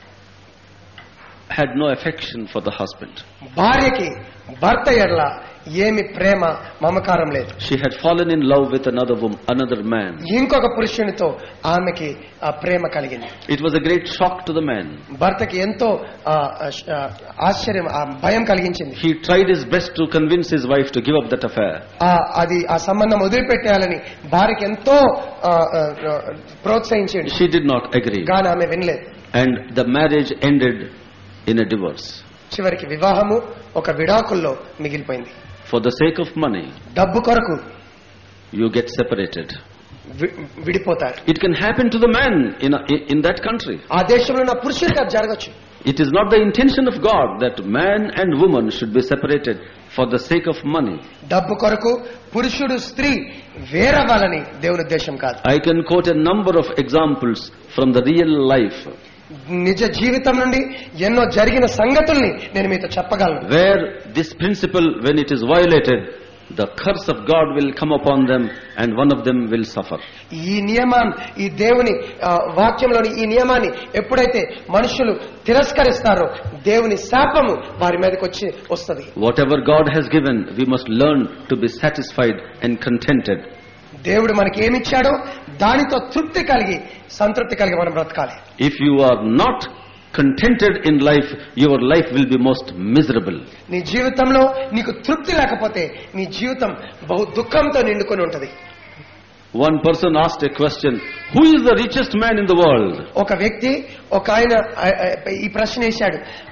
had no affection for the husband. భార్యకి భర్త ఎడల ఏమి ప్రేమ మమకారం లేదు She had fallen in love with another woman, another man. ఇంకొక పురుషునితో ఆమెకి ఆ ప్రేమ కలిగింది It was a great shock to the man. భర్తకి ఎంతో ఆ, ఆ, ఆశ్చర్యం ఆ భయం కలిగించింది He tried his best to convince his wife to give up that affair. ఆ అది ఆ సంబంధం వదిలిపెట్టేయాలని భార్యకి ఎంతో ఆ, ఆ, ఆ, ప్రోత్సహించింది She did not agree. కానీ ఆమె వినలేదు And the marriage ended in a divorce. చివరికి వివాహము ఒక విడాకుల్లో మిగిలిపోయింది For the sake of money, డబ్బు కొరకు you get separated. We- విడిపోతారు It can happen to the man in, a, in that country. ఆ దేశంలో ఉన్న పురుషుడికి అది జరగచ్చు It is not the intention of God that man and woman should be separated for the sake of money. డబ్బు కొరకు పురుషుడు స్త్రీ వేరవ్వాలని దేవుని ఉద్దేశం కాదు I can quote a number of examples from the real life నిజ జీవితం నుండి ఎన్నో జరిగిన సంగతుల్ని నేను మీతో చెప్పగలను where this principle, when it is violated, the curse of God will come upon them and one of them will suffer. ఈ నియమాన్ని ఈ దేవుని ఆ, వాక్యంలోని ఈ నియమాన్ని ఎప్పుడైతే మనుషులు తిరస్కరిస్తారో దేవుని శాపము వారి మీదకి వచ్చి వస్తుంది Whatever God has given, we must learn to be satisfied and contented. దేవుడు మనకి ఏమిచ్చాడో దానితో తృప్తి కలిగి సంతృప్తి కలిగి మనం బ్రతకాలి If you are not contented in life, your life will be most miserable. నీ జీవితంలో నీకు తృప్తి లేకపోతే నీ జీవితం బహు దుఃఖంతో నిండుకొని ఉంటది One person asked a question, who is the richest man in the world? ఒక వ్యక్తి ఒక ఆయన ఆ, ఆ, ఈ ప్రశ్న వేశాడు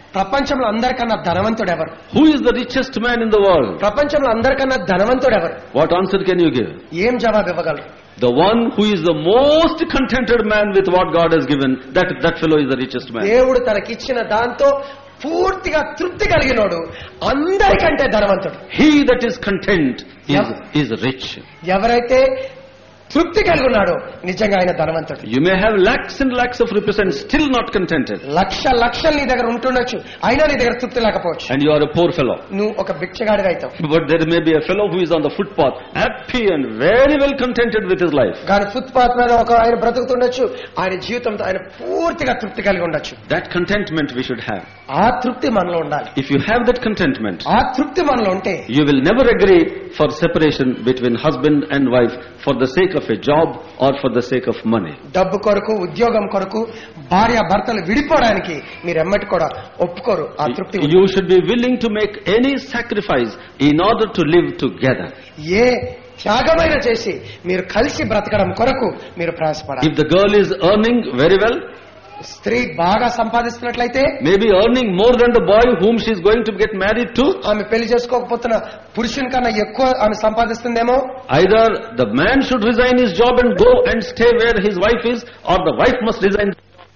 ప్రపంచంలో అందరికన్నా ధనవంతుడు ఎవరు Who is the richest man in the world? ప్రపంచంలో అందరికన్నా ధనవంతుడు ఎవరు What answer can you give? ఏం జవాబు ఇవ్వగలరు The one who is the most contented man with what God has given, that, that fellow is the richest man. దేవుడు తనకిచ్చిన దాంతో పూర్తిగా తృప్తి కలిగినోడు అందరికంటే ధనవంతుడు He that is content is, Yeah. is rich. ఎవరైతే తృప్తి కలిగి ఉన్నాడో నిజంగా ఆయన ధనవంతుడు You may have lakhs and lakhs of rupees and still not contented. లక్ష లక్షలు నీ దగ్గర ఉంటుండొచ్చు అయినా నీ దగ్గర తృప్తి లేకపోవచ్చు And you are a poor fellow. నువ్వు ఒక భిక్షగాడిగా అవుతావు But there may be a fellow who is on the footpath, happy and very well contented with his life. కానీ ఫుట్పాత్ మీద ఒక ఆయన బ్రతుకుతుండొచ్చు ఆయన జీవితంతో ఆయన పూర్తిగా తృప్తి కలిగి ఉండొచ్చు That contentment we should have. ఆ తృప్తి మనలో ఉండాలి If you have that contentment, ఆ తృప్తి మనలో ఉంటే you will never agree for separation between husband and wife for the sake of a job or for the sake of money. డబ్బు కొరకు ఉద్యోగం కొరకు భార్య భర్తలు విడిపోవడానికి మీరు ఎమ్మటి కూడా ఒప్పుకోరు ఆ తృప్తి ఉంటే. You should be willing to make any sacrifice in order to live together. ఏ త్యాగమైన చేసి మీరు కలిసి బ్రతకడం కొరకు మీరు ప్రయాసపడాలి If the girl is earning very well, స్త్రీ బాగా సంపాదిస్తున్నట్లయితే maybe earning more than the boy whom she is going to get married to, ఆమె పెళ్లి చేసుకోకపోతున్న పురుషుని కన్నా ఎక్కువ ఆమె సంపాదిస్తుందేమో either the man should resign his job and go and stay where his wife is, or the wife must resign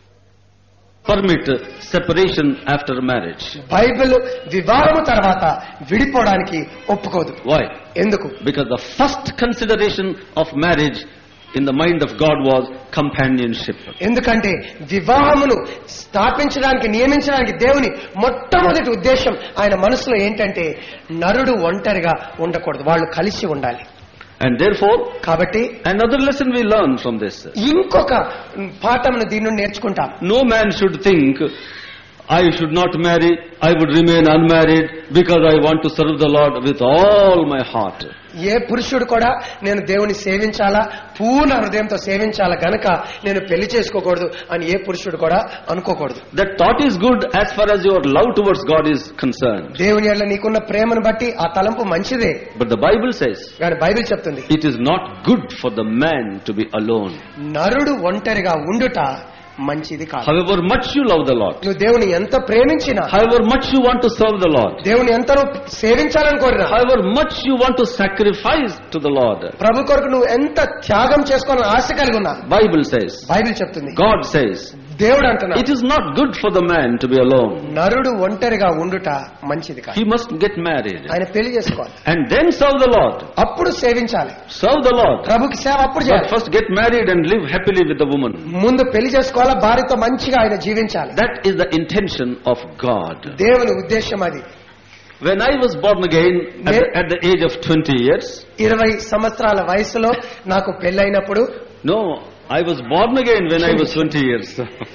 permit separation after marriage. Bible వివాహము తర్వాత విడిపోవడానికి ఒప్పుకోదు Why? ఎందుకు Because the first consideration of marriage in the mind of God was companionship. ఎందుకంటే వివాహమును స్థాపించడానికి నియమించడానికి దేవుని మొట్టమొదటి ఉద్దేశం ఆయన మనసులో ఏంటంటే నరుడు ఒంటరిగా ఉండకూడదు వాళ్ళు కలిసి ఉండాలి And therefore, కాబట్టి another lesson we learn from this. ఇంకొక పాఠమును దీని నుండి నేర్చుకుంటాం No man should think, I should not marry, I would remain unmarried because I want to serve the Lord with all my heart. ఏ పురుషుడు కూడా నేను దేవుని సేవించాలా పూర్ణ హృదయంతో సేవించాలా గనక నేను పెళ్లి చేసుకోకూడదు అని ఏ పురుషుడు కూడా అనుకోకూడదు That thought is good as far as your love towards God is concerned. దేవుని ఎడల నీకున్న ప్రేమను బట్టి ఆ తలంపు మంచిదే But the Bible says, కానీ బైబిల్ చెప్తుంది it is not good for the man to be alone. నరుడు ఒంటరిగా ఉండుట మంచిది కాదు However much you love the Lord, నువ్వు దేవుని ఎంత ప్రేమించినా however much you want to serve the Lord, దేవుని ఎంత నువ్వు సేవించాలని కోరినా however much you want to sacrifice to the Lord, ప్రభు కొరకు నువ్వు ఎంత త్యాగం చేసుకోవాలని ఆశ కలిగి ఉన్నా Bible says, బైబిల్ చెప్తుంది God says, దేవుడు అంటున్నా it is not good for the man to be alone. నరుడు ఒంటరిగా ఉండుట మంచిది కాదు He must get married ఆయన పెళ్లి చేసుకోవాలి and then serve the Lord. అప్పుడు సేవించాలి Serve the Lord. ప్రభుకి సేవ అప్పుడు But చేయాలి first get married and live happily with the woman. ముందు పెళ్లి చేసుకోవాలా భార్యతో మంచిగా ఆయన జీవించాలి That is the intention of God. దేవుని ఉద్దేశం అది When I was born again at the, at the age of 20 years, ఇరవై సంవత్సరాల వయసులో నాకు పెళ్ళైనప్పుడు no, I was born again when I was 20 years.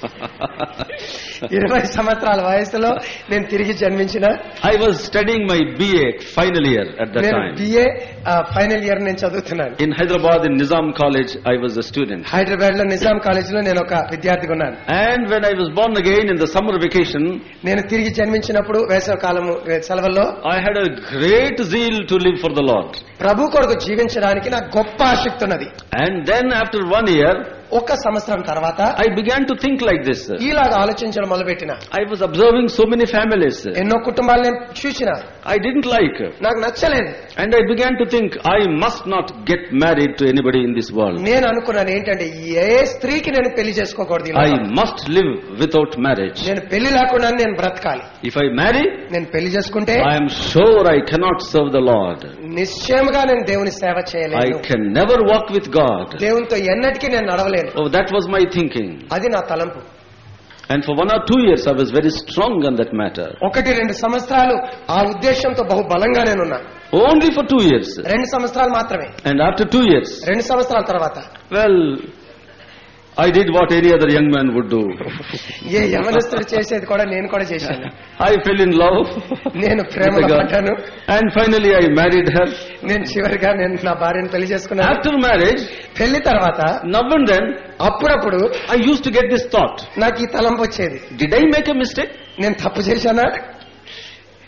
ఇరవై సంవత్సరాల వయసులో నేను తిరిగి జన్మించిన I was studying my BA final year at that నేను time. బిఏ ఫైనల్ ఇయర్ నేను చదువుతున్నాను In Hyderabad, in Nizam College, I was a student. Hyderabad లో నిజాం కాలేజ్ లో నేను ఒక విద్యార్థిగా ఉన్నాను And when I was born again in the summer vacation, నేను తిరిగి జన్మించినప్పుడు వేసవి కాలము సెలవుల్లో I had a great zeal to live for the Lord. ప్రభు కొరకు జీవించడానికి నాకు గొప్ప ఆసక్తి ఉన్నది And then after one year, ఒక సంవత్సరం తర్వాత I began to think like this. ఇలాగ ఆలోచించడం మొదలుపెట్టిన I was observing so many families. ఎన్నో కుటుంబాలు నేను చూసిన I didn't like. నాకు నచ్చలేదు And I began to think, I must not get married to anybody in this world. నేను అనుకున్నాను ఏంటంటే ఏ స్త్రీకి నేను పెళ్లి చేసుకోకూడదు ఈ I లోకంలో. must live without marriage. నేను పెళ్లి లేకుండా నేను బ్రతకాలి If I marry, నేను పెళ్లి చేసుకుంటే I am sure I cannot serve the Lord. నిశ్చయముగా నేను దేవుని సేవ I చేయలేను can never walk with God. దేవునితో ఎన్నటికీ నేను నడవలేను Oh, that was my thinking. అది నా తలంపు And for one or two years, I was very strong on that matter. ఒకటి రెండు సంవత్సరాలు ఆ ఉద్దేశంతో బహు బలంగా నేనున్నా Only for two years. రెండు సంవత్సరాలు మాత్రమే And after two years, రెండు సంవత్సరాల తర్వాత well, I did what any other young man would do. ఏ యవనస్తుడు చేసేది కూడా నేను కూడా చేశాను I fell in love. నేను with ప్రేమలో the girl. పడ్డాను And finally, I married her. నేను చివరిగా నేను నా భార్యను పెళ్లి చేసుకున్నాను After marriage, పెళ్లి తర్వాత now and then, అప్పుడప్పుడు I used to get this thought. నాకు ఈ తలంపు వచ్చేది Did I make a mistake? నేను తప్పు చేశానా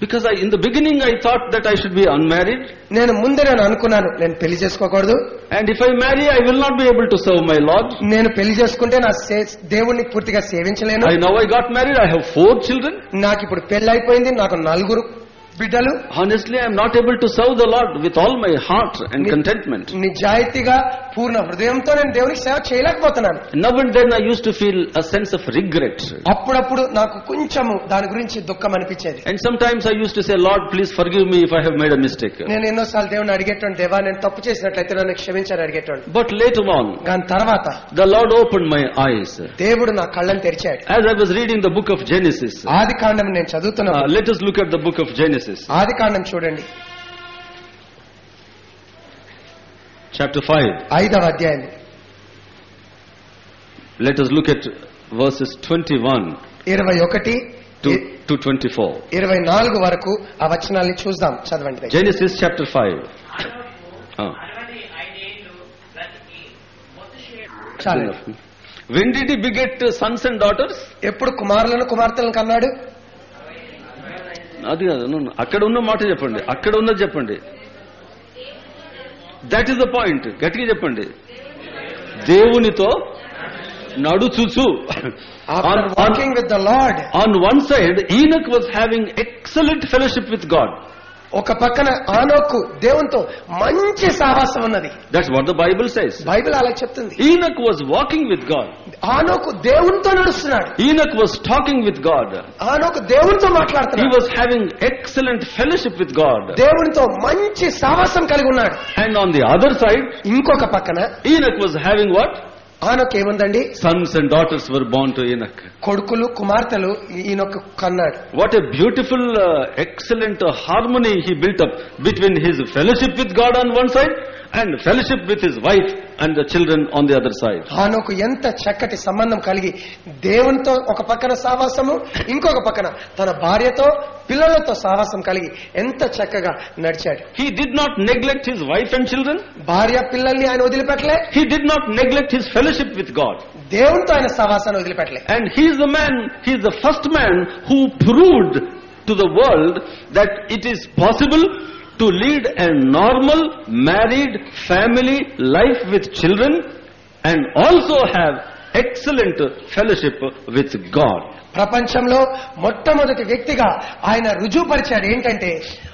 Because I, in the beginning I thought that I should be unmarried. నేను ముందే నేను అనుకున్నాను నేను పెళ్లి చేసుకోకూడదు And if I marry, I will not be able to serve my Lord. నేను పెళ్లి చేసుకుంటే నా సే- దేవుణ్ణి పూర్తిగా సేవించలేను I now I got married. I have four children. నాకు ఇప్పుడు పెళ్లి అయిపోయింది నాకు నలుగురు బిడ్డలు Honestly, I am not able to serve the Lord with all my heart and contentment. నిజాయితీగా పూర్ణ హృదయంతో నేను దేవునికి సేవ చేయలేకపోతున్నాను Now and then I used to feel a sense of regret. అప్పుడప్పుడు నాకు కొంచెము దాని గురించి దుఃఖం అనిపించేది And sometimes I used to say, Lord, please forgive me if I have made a mistake. నేను ఎన్నోసార్లు దేవుని అడిగేటోండి దేవా నేను తప్పు చేసినట్లయితే నన్ను క్షమించని అడిగేటోండి But later on, దాని తర్వాత the Lord opened my eyes. దేవుడు నా కళ్ళని తెరిచాడు As I was reading the book of Genesis, ఆది కాండం నేను చదువుతున్నా uh, let us look at the book of Genesis, ఆది కాండం చూడండి chapter 5. ఐదవ అధ్యాయం Let us look at verses 21 ఇరవై ఒకటి to, to 24. ఇరవై నాలుగు వరకు ఆ వచనాల్ని చూద్దాం చదవండి దయచేసి. Genesis chapter 5. Ah. అరవై ఐదేళ్లు బ్రతికి మొత్తం చాలు When did he beget uh, sons and daughters? ఎప్పుడు కుమారులను కుమార్తెలను కన్నాడు అది కాదు no, no. అక్కడ ఉన్న మాట చెప్పండి అక్కడ ఉన్నది చెప్పండి దట్ ఈస్ ద పాయింట్ గట్టిగా చెప్పండి దేవునితో నడుచుచు after walking with the Lord on one side Enoch was having excellent fellowship with God ఒక పక్కన ఆనోకు దేవునితో మంచి సావాసం ఉన్నది that's what the Bible says Bible అలా చెప్తుంది Enoch was walking with God ఆనోకు దేవునితో నడుస్తున్నాడు Enoch was talking with God ఆనోకు దేవునితో హీ మాట్లాడుతున్నాడు was having excellent fellowship with God దేవునితో మంచి సావాసం కలిగి ఉన్నాడు and on the other side ఇంకొక పక్కన ఈనక్ వాజ్ హ్యావింగ్ వాట్ ఆనోకు ఏముందండి sons and daughters were born to Enoch. కొడుకులు కుమార్తెలు ఈయనొక కన్నాడు What a beautiful, uh, excellent uh, harmony he built up between his fellowship with God on one side and fellowship with his wife and the children on the other side. ఆనోకు ఎంత చక్కటి సంబంధం కలిగి దేవునితో ఒక పక్కన సావాసము ఇంకొక పక్కన తన భార్యతో పిల్లలతో సావాసం కలిగి ఎంత చక్కగా నడిచాడు He did not neglect his wife and children. భార్య పిల్లల్ని ఆయన వదిలిపెట్టలే He did not neglect his fellowship with God. దేవునితో ఆయన సవాసాన్ని వదిలిపెట్టలే And he is the man, he is the first man who proved to the world that it is possible to lead a normal married family life with children and also have excellent fellowship with God. ప్రపంచంలో మొట్టమొదటి వ్యక్తిగా ఆయన రుజువుపరిచాడు ఏంటంటే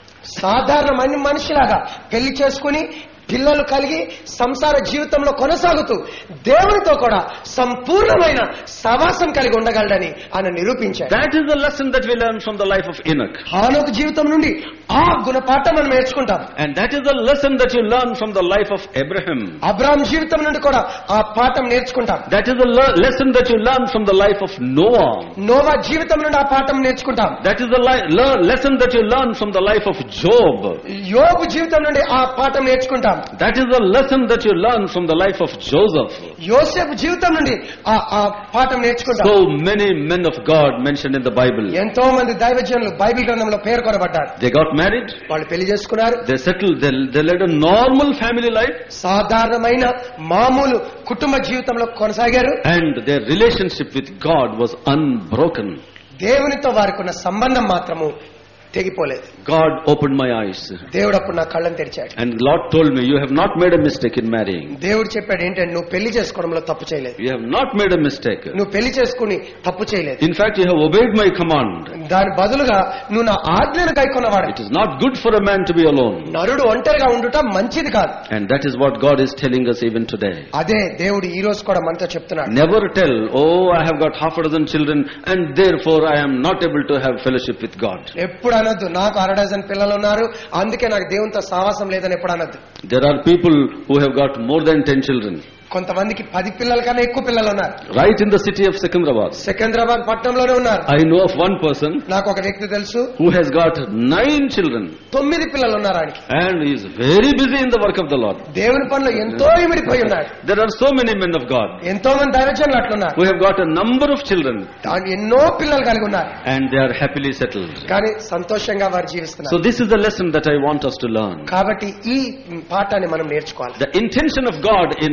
సాధారణ మని- మనిషిలాగా పెళ్లి చేసుకుని పిల్లలు కలిగి సంసార జీవితంలో కొనసాగుతూ దేవునితో కూడా సంపూర్ణమైన సవాసం కలిగి ఉండగలడని ఆయన నిరూపించాడు That is the lesson that we learn from the life of Enoch. హానోకు జీవితం నుండి ఆ గుణపాఠం మనం నేర్చుకుంటాం And that is the lesson that you learn from the life of Abraham. Abraham జీవితం నుండి కూడా ఆ పాఠం నేర్చుకుంటాం That is the le- lesson that you learn from the life of Noah. నోవా జీవితం నుండి ఆ పాఠం నేర్చుకుంటాం That is the li- le- lesson that you learn from the life of Job. యోగు జీవితం నుండి ఆ పాఠం నేర్చుకుంటాం That is the lesson that you learn from the life of Joseph. యోసేపు జీవితం నుండి ఆ ఆ పాఠం నేర్చుకుంటాం So many men of God mentioned in the Bible. ఎంతో మంది దైవజనులు బైబిల్ గ్రంథంలో పేర్కొనబడ్డారు They got married, వాళ్ళు పెళ్లి చేసుకున్నారు they settled, they, they led a normal family life, సాధారణమైన మామూలు కుటుంబ జీవితంలో కొనసాగారు and their relationship with God was unbroken. దేవునితో వారికి ఉన్న సంబంధం మాత్రము తెగిపోలేదు God opened my eyes. దేవుడు అప్పుడు నా కళ్ళని తెరిచాడు And the Lord told me, You have not made a mistake in marrying. దేవుడు చెప్పాడు ఏంటంటే నువ్వు పెళ్లి చేసుకోవడంలో తప్పు చేయలేదు You have not made a mistake. నువ్వు పెళ్లి చేసుకుని తప్పు చేయలేదు In fact, you have obeyed my command. దాని బదులుగా నువ్వు నా ఆజ్ఞను కైకొన్నవాడు It is not good for a man to be alone. నరుడు ఒంటరిగా ఉండుట మంచిది కాదు And that is what God is telling us even today. అదే దేవుడు ఈ రోజు కూడా మనతో చెప్తున్నాడు Never tell, oh, I have got half a dozen children and therefore I am not able to have fellowship with God. ఎప్పుడు అనొద్దు నాకు అర డజన్ పిల్లలు ఉన్నారు అందుకే నాకు దేవునితో సావాసం లేదని ఎప్పుడు అనొద్దు There are people who have got more than 10 children. కొంతమందికి పది పిల్లల కన్నా ఎక్కువ పిల్లలు ఉన్నారు Right in the city of Secunderabad. Secunderabad పట్టణంలోనే ఉన్నారు I know of one person నాకు ఒక వ్యక్తి తెలుసు who has got nine children తొమ్మిది పిల్లలు ఉన్నారు ఆయనకి and he is very busy in the work of the Lord. దేవుని పనులు ఎంతో ఇమిడిపోయి ఉన్నాడు There are so many men of God ఎంతో మంది దైవజనులు అట్లున్నారు who have got a number of children దాని ఎన్నో పిల్లలు కలిగి ఉన్నారు and they are happily settled. కానీ సంతోషంగా వారు So జీవిస్తున్నారు this is the lesson that I want us to learn. కాబట్టి ఈ పాఠాన్ని మనం నేర్చుకోవాలి The intention of God in family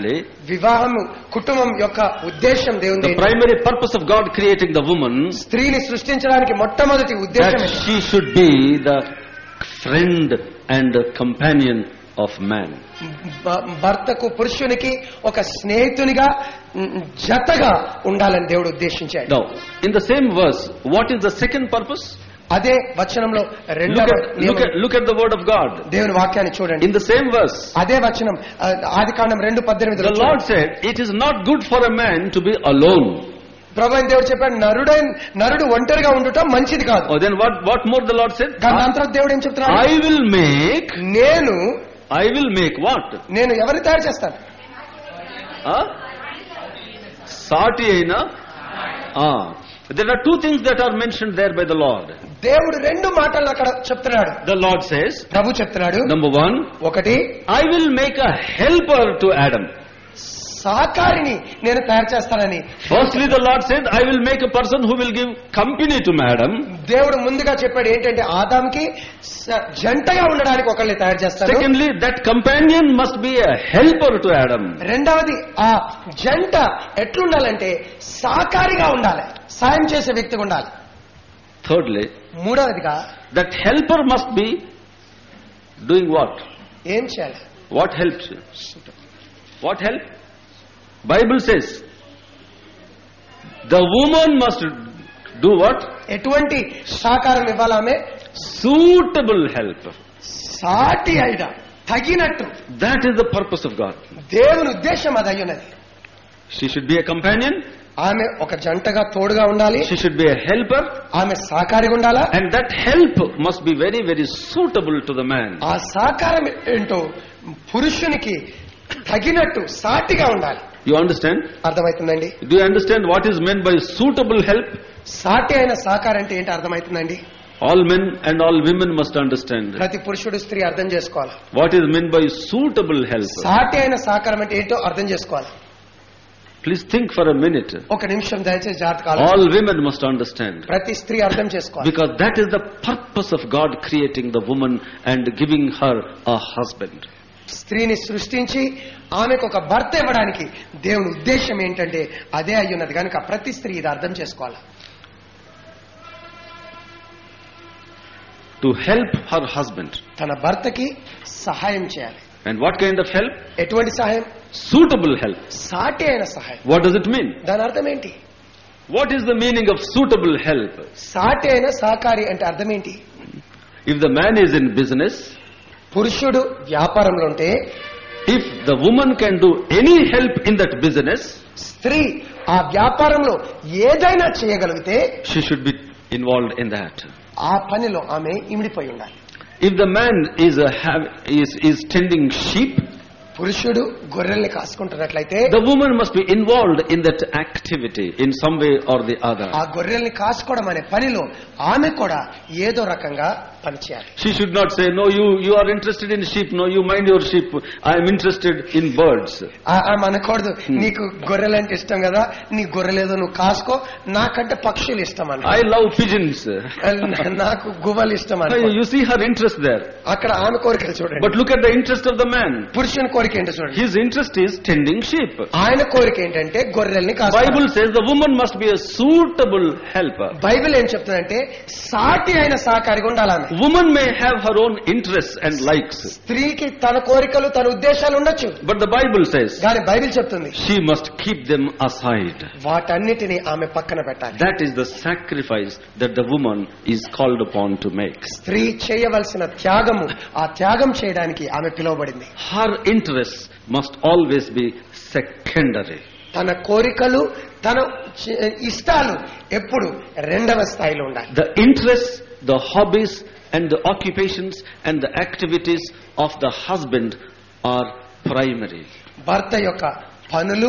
primarily, వివాహం కుటుంబం యొక్క ఉద్దేశం దేవుని the primary purpose of God creating the woman, స్త్రీని సృష్టించడానికి మొట్టమొదటి ఉద్దేశం that she should be the friend and companion of man. భ- భర్తకు పురుషునికి ఒక స్నేహితునిగా ఉమ్, జతగా ఉండాలని దేవుడు ఉద్దేశించాడు Now, in the same verse, what is the second purpose? అదే వచనంలో రెండవ Look at, look నియమం. at, look at the word of God. దేవుని వాక్యాన్ని చూడండి In the same verse, అదే వచనం ఆది కాండం రెండు పద్దెనిమిది the Lord said, It is not good for a man to be alone. ప్రభు అయిన దేవుడు చెప్పాడు నరుడైన నరుడు ఒంటరిగా ఉండుట మంచిది కాదు Oh, then what, what more the Lord said? కానీ దాని తర్వాత దేవుడు ఏం చెప్తున్నాడు I will make, నేను I will make what? నేను ఎవరిని తయారు చేస్తాను Huh? Sati aina? Ah. There are two things that are mentioned there by the Lord. దేవుడు రెండు మాటలు అక్కడ చెప్తున్నాడు The Lord says, ప్రభు చెప్తున్నాడు number one, ఒకటి I will make a helper to Adam. సాకారిని నేను తయారు చేస్తానని Firstly, the Lord said, I will make a person who will give company to Adam. దేవుడు ముందుగా చెప్పాడు ఏంటంటే ఆదాంకి స- జంటగా ఉండడానికి ఒకళ్ళని తయారు చేస్తాను Secondly, that companion must be a helper to Adam. రెండవది ఆ జంట ఎట్లుండాలంటే సాకారిగా ఉండాలి సాయం చేసే వ్యక్తిగా ఉండాలి Thirdly, మూడవదిగా that helper must be doing what? ఏం చేయాలి What helps you? What help? Bible says, the woman must do what? ఎటువంటి సహకారం ఇవ్వాలి ఆమె Suitable help. సాటి అయిన తగినట్టు That is the purpose of God. దేవుని ఉద్దేశం అది అయ్యున్నది She should be a companion. ఆమె ఒక జంటగా తోడుగా ఉండాలి She should be a helper. ఆమె సహకారిగా ఉండాలా And that help must be very, very suitable to the man. ఆ సహకారం ఏంటో పురుషునికి తగినట్టు సాటిగా ఉండాలి You understand? అర్థమవుతుందండి Do you understand what is meant by suitable help? సాటి అయిన సహకారం అంటే ఏంటి అర్థమవుతుందండి All men and all women must understand. ప్రతి పురుషుడు స్త్రీ అర్థం చేసుకోవాలి What is meant by suitable help? సాటి అయిన సహకారం అంటే ఏంటో అర్థం చేసుకోవాలి Please think for a minute. ఒక నిమిషం దయచేసి జాగ్రత్తగా ఆలోచించండి. All women must understand. ప్రతి స్త్రీ అర్థం చేసుకోవాలి Because that is the purpose of God creating the woman and giving her a husband. స్త్రీని సృష్టించి ఆమెకు ఒక భర్త ఇవ్వడానికి దేవుని ఉద్దేశం ఏంటంటే అదే అయ్యున్నది కనుక ప్రతి స్త్రీ ఇది అర్థం చేసుకోవాలి To help her husband. తన భర్తకి సహాయం చేయాలి And what kind of help? ఎటువంటి సహాయం Suitable help. సాటి అయిన సహాయం What does it mean? దాని అర్థం ఏంటి What is the meaning of suitable help? సాటి అయిన సహకారి అంటే అర్థం ఏంటి If the man is in business, పురుషుడు వ్యాపారంలో ఉంటే if the woman can do any help in that business, స్త్రీ ఆ వ్యాపారంలో ఏదైనా చేయగలిగితే she should be involved in that. ఆ పనిలో ఆమె ఇమిడిపోయి ఉండాలి If the man is a have, is is tending sheep, పురుషుడు గొర్రెల్ని కాసుకుంటున్నట్లయితే the woman must be involved in that activity in some way or the other. ఆ గొర్రెల్ని కాసుకోవడం అనే పనిలో ఆమె కూడా ఏదో రకంగా పనిచేయాలి She should not say, "No, you you are interested in sheep. No, you mind your sheep. I am interested in birds." ఆ- ఆమె అనకూడదు నీకు గొర్రెలంటే ఇష్టం కదా నీ గొర్రెలేదో నువ్వు కాసుకో నాకంటే పక్షులు ఇష్టం అన్న I love pigeons. నాకు గువ్వలు ఇష్టం అన్న You see her interest there. అక్కడ ఆమె కోరికలు చూడండి But look at the interest of the man. పురుషుని కోరిక ఏంటో చూడండి His interest is tending sheep. ఆయన కోరిక ఏంటంటే గొర్రెల్ని కాసుకోవాలి Bible says the woman must be a suitable helper. Bible ఏం చెప్తుందంటే సాటి అయిన సహకారిగా ఉండాలి ఆమె Woman may have her own interests and likes. స్త్రీకి తన కోరికలు తన ఉద్దేశాలు ఉండొచ్చు But the Bible says కానీ బైబిల్ చెప్తుంది she must keep them aside. వాటన్నిటిని ఆమె పక్కన పెట్టాలి That is the sacrifice that the woman is called upon to make. స్త్రీ చేయవలసిన త్యాగము ఆ త్యాగం చేయడానికి ఆమె పిలువబడింది Her interests must always be secondary. తన కోరికలు తన చ- ఇష్టాలు ఎప్పుడు రెండవ స్థాయిలో ఉండాలి The interests, the hobbies, and the occupations and the activities of the husband are primary. భర్త యొక్క పనులు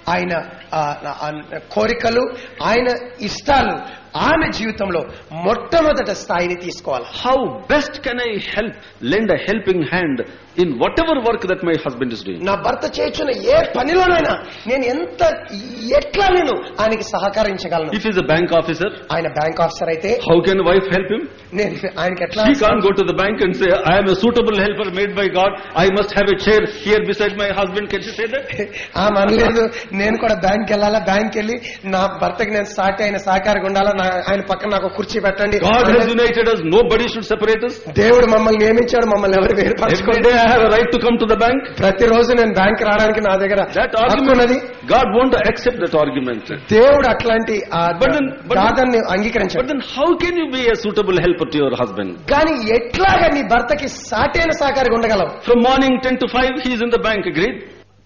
ఆయన ఆ, ఆ, కోరికలు ఆయన ఇష్టాలు ఆమె జీవితంలో మొట్టమొదట స్థాయిని తీసుకోవాలి How best can I help, lend a helping hand in whatever work that my husband is doing? నా భర్త చేస్తున్న ఏ పనిలోనైనా నేను ఎంత ఎట్లా నేను ఆయనకి సహకరించగలను If he's a bank officer, ఆయన బ్యాంక్ ఆఫీసర్ అయితే how can wife help him? నేను ఆయనకి ఎట్లా She can't go to the bank and say, I am a suitable helper made by God. I must have a chair here beside my husband. Can she say that? ఆమె అనలేదు నేను కూడా bank వెళ్ళాలా bank వెళ్ళి నా భర్తకి నేను సాటి ఆయన సహకారంగా ఉండాలా నా- ఆయన పక్కన నాకు ఒక కుర్చీ పెట్టండి God has united us. Nobody should separate us. దేవుడు మమ్మల్ని నియమించాడు మమ్మల్ని ఎవరు Every వేరుపరచుకోండి day I have a right to come to the bank. ప్రతిరోజు నేను బ్యాంక్ రావడానికి నా దగ్గర That హక్కు ఉన్నది argument, God won't accept that argument. దేవుడు అట్లాంటి ఆ But then- but- దాదాన్ని But అంగీకరించాడు then how can you be a suitable helper to your husband? కానీ ఎట్లాగా నీ భర్తకి సాటైన సహకారిగా ఉండగలవు From morning 10 to 5, he is in the bank, agreed?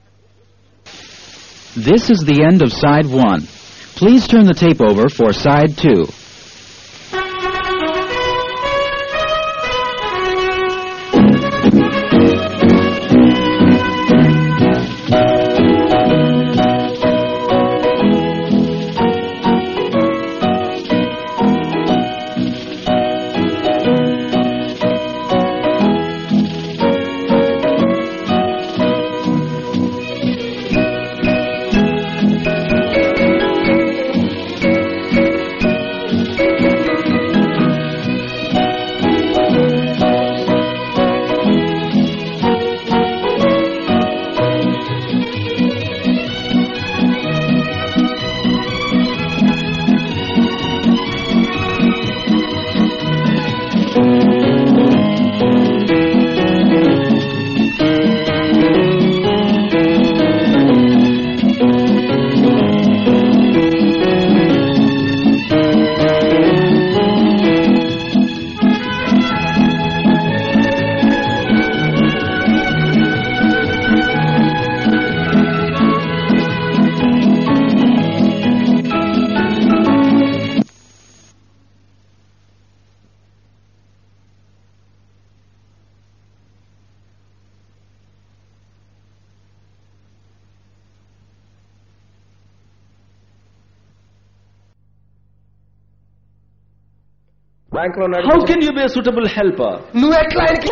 This is the end of side one. Please turn the tape over for side two. Bank లో ఉన్నాడు. How can you be a suitable helper? నువ్వు ఎట్లా ఆయనకి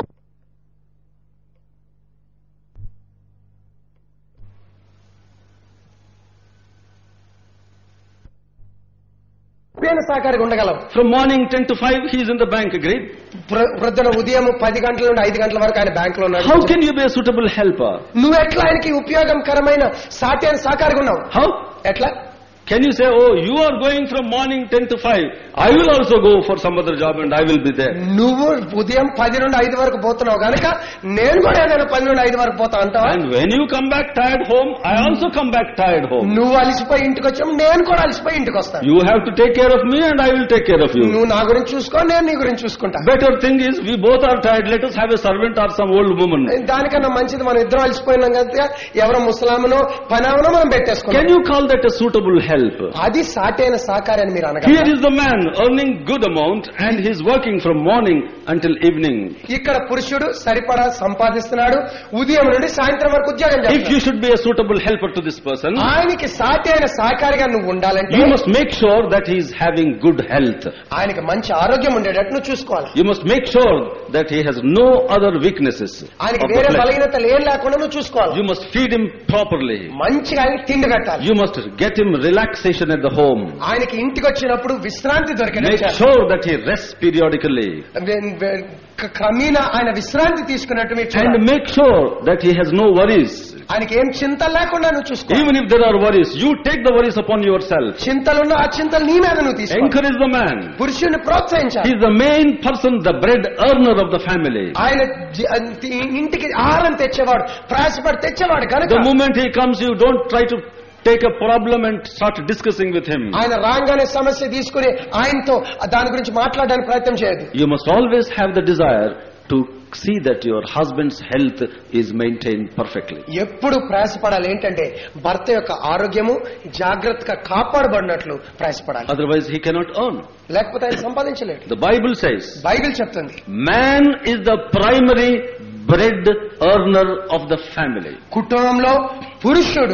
సహకారిగా ఉండగలవు From morning 10 to 5, he is in the bank, agreed? ప్ర- ప్రొద్దున ఉదయం పది గంటల నుండి ఐదు గంటల వరకు ఆయన బ్యాంక్ లో ఉన్నాడు How can you be a suitable helper? నువ్వు ఎట్లా ఆయనకి ఉపయోగకరమైన సాటి అని సహకారిగా ఉన్నావు How? ఎట్లా Can you say, oh, you are going from morning 10 to 5, I will also go for some other job and I will be there. నువ్వు ఉదయం పది నుండి ఐదు వరకు పోతున్నావు కనుక నేను కూడా ఏదైనా పది నుండి ఐదు వరకు పోతా అంటావా And when you come back tired home, I also come back tired home. నువ్వు అలసిపోయి ఇంటికి వచ్చావు నేను కూడా అలసిపోయి ఇంటికి వస్తాను You have to take care of me and I will take care of you. నువ్వు నా గురించి చూసుకో నేను నీ గురించి చూసుకుంటా Better thing is, we both are tired, let us have a servant or some old woman. దానికన్నా మంచిది మనం ఇద్దరం అలసిపోయినాం కదా ఎవరో ముసలామునో పనామనో మనం Can పెట్టేసుకున్నాం you call that a suitable help? అది సాటైన సహకారి అని మీరు Here అనగలరా is the man earning good amount and he is working from morning until evening. ఇక్కడ పురుషుడు సరిపడా సంపాదిస్తున్నాడు ఉదయం నుండి సాయంత్రం వరకు ఉద్యోగం If you చేస్తున్నాడు should be a suitable helper to this person, ఆయనకి సాటి అయిన సహకారిగా నువ్వు ఉండాలంటే you must make sure that he is having good health. ఆయనకి మంచి ఆరోగ్యం ఉండేటట్టు నువ్వు చూసుకోవాలి You must make sure that he has no other weaknesses. ఆయనకి of the వేరే flesh. బలహీనతలు ఏం లేకుండా నువ్వు చూసుకోవాలి You must feed him properly. మంచిగా ఆయనకి తిండి పెట్టాలి You must get him relaxation at the home. ఆయనకి ఇంటికి వచ్చినప్పుడు విశ్రాంతి Make దొరికినట్టు sure that he rests periodically. వె- వె- క- క్రమేణా ఆయన విశ్రాంతి తీసుకున్నట్టు మీరు చూడాలి. And make sure that he has no worries. ఆయనకి ఏం చింత లేకుండా నువ్వు చూసుకో Even if there are worries, you take the worries upon yourself. చింతలున్న ఆ చింతలు నీ మీద నువ్వు తీసుకో Encourage the man. పురుషుని ప్రోత్సహించాలి He is the main person, the bread earner of the family. ఆయన జి- ఇంటికి ఆహారం తెచ్చేవాడు ప్రయాసపడి తెచ్చేవాడు కనుక The moment he comes, you don't try to take a problem and start discussing with him. ఆయన రాగానే సమస్య తీసుకుని ఆయనతో దాని గురించి మాట్లాడడానికి ప్రయత్నం చేయదు You must always have the desire to see that your husband's health is maintained perfectly. ఎప్పుడు ప్రయాసపడాలి ఏంటంటే భర్త యొక్క ఆరోగ్యము జాగ్రత్తగా కాపాడబడినట్లు ప్రయాసపడాలి Otherwise, he cannot earn. లేకపోతే ఆయన సంపాదించలేడు The Bible says, బైబిల్ చెప్తుంది man is the primary bread earner of the family. కుటుంబంలో పురుషుడు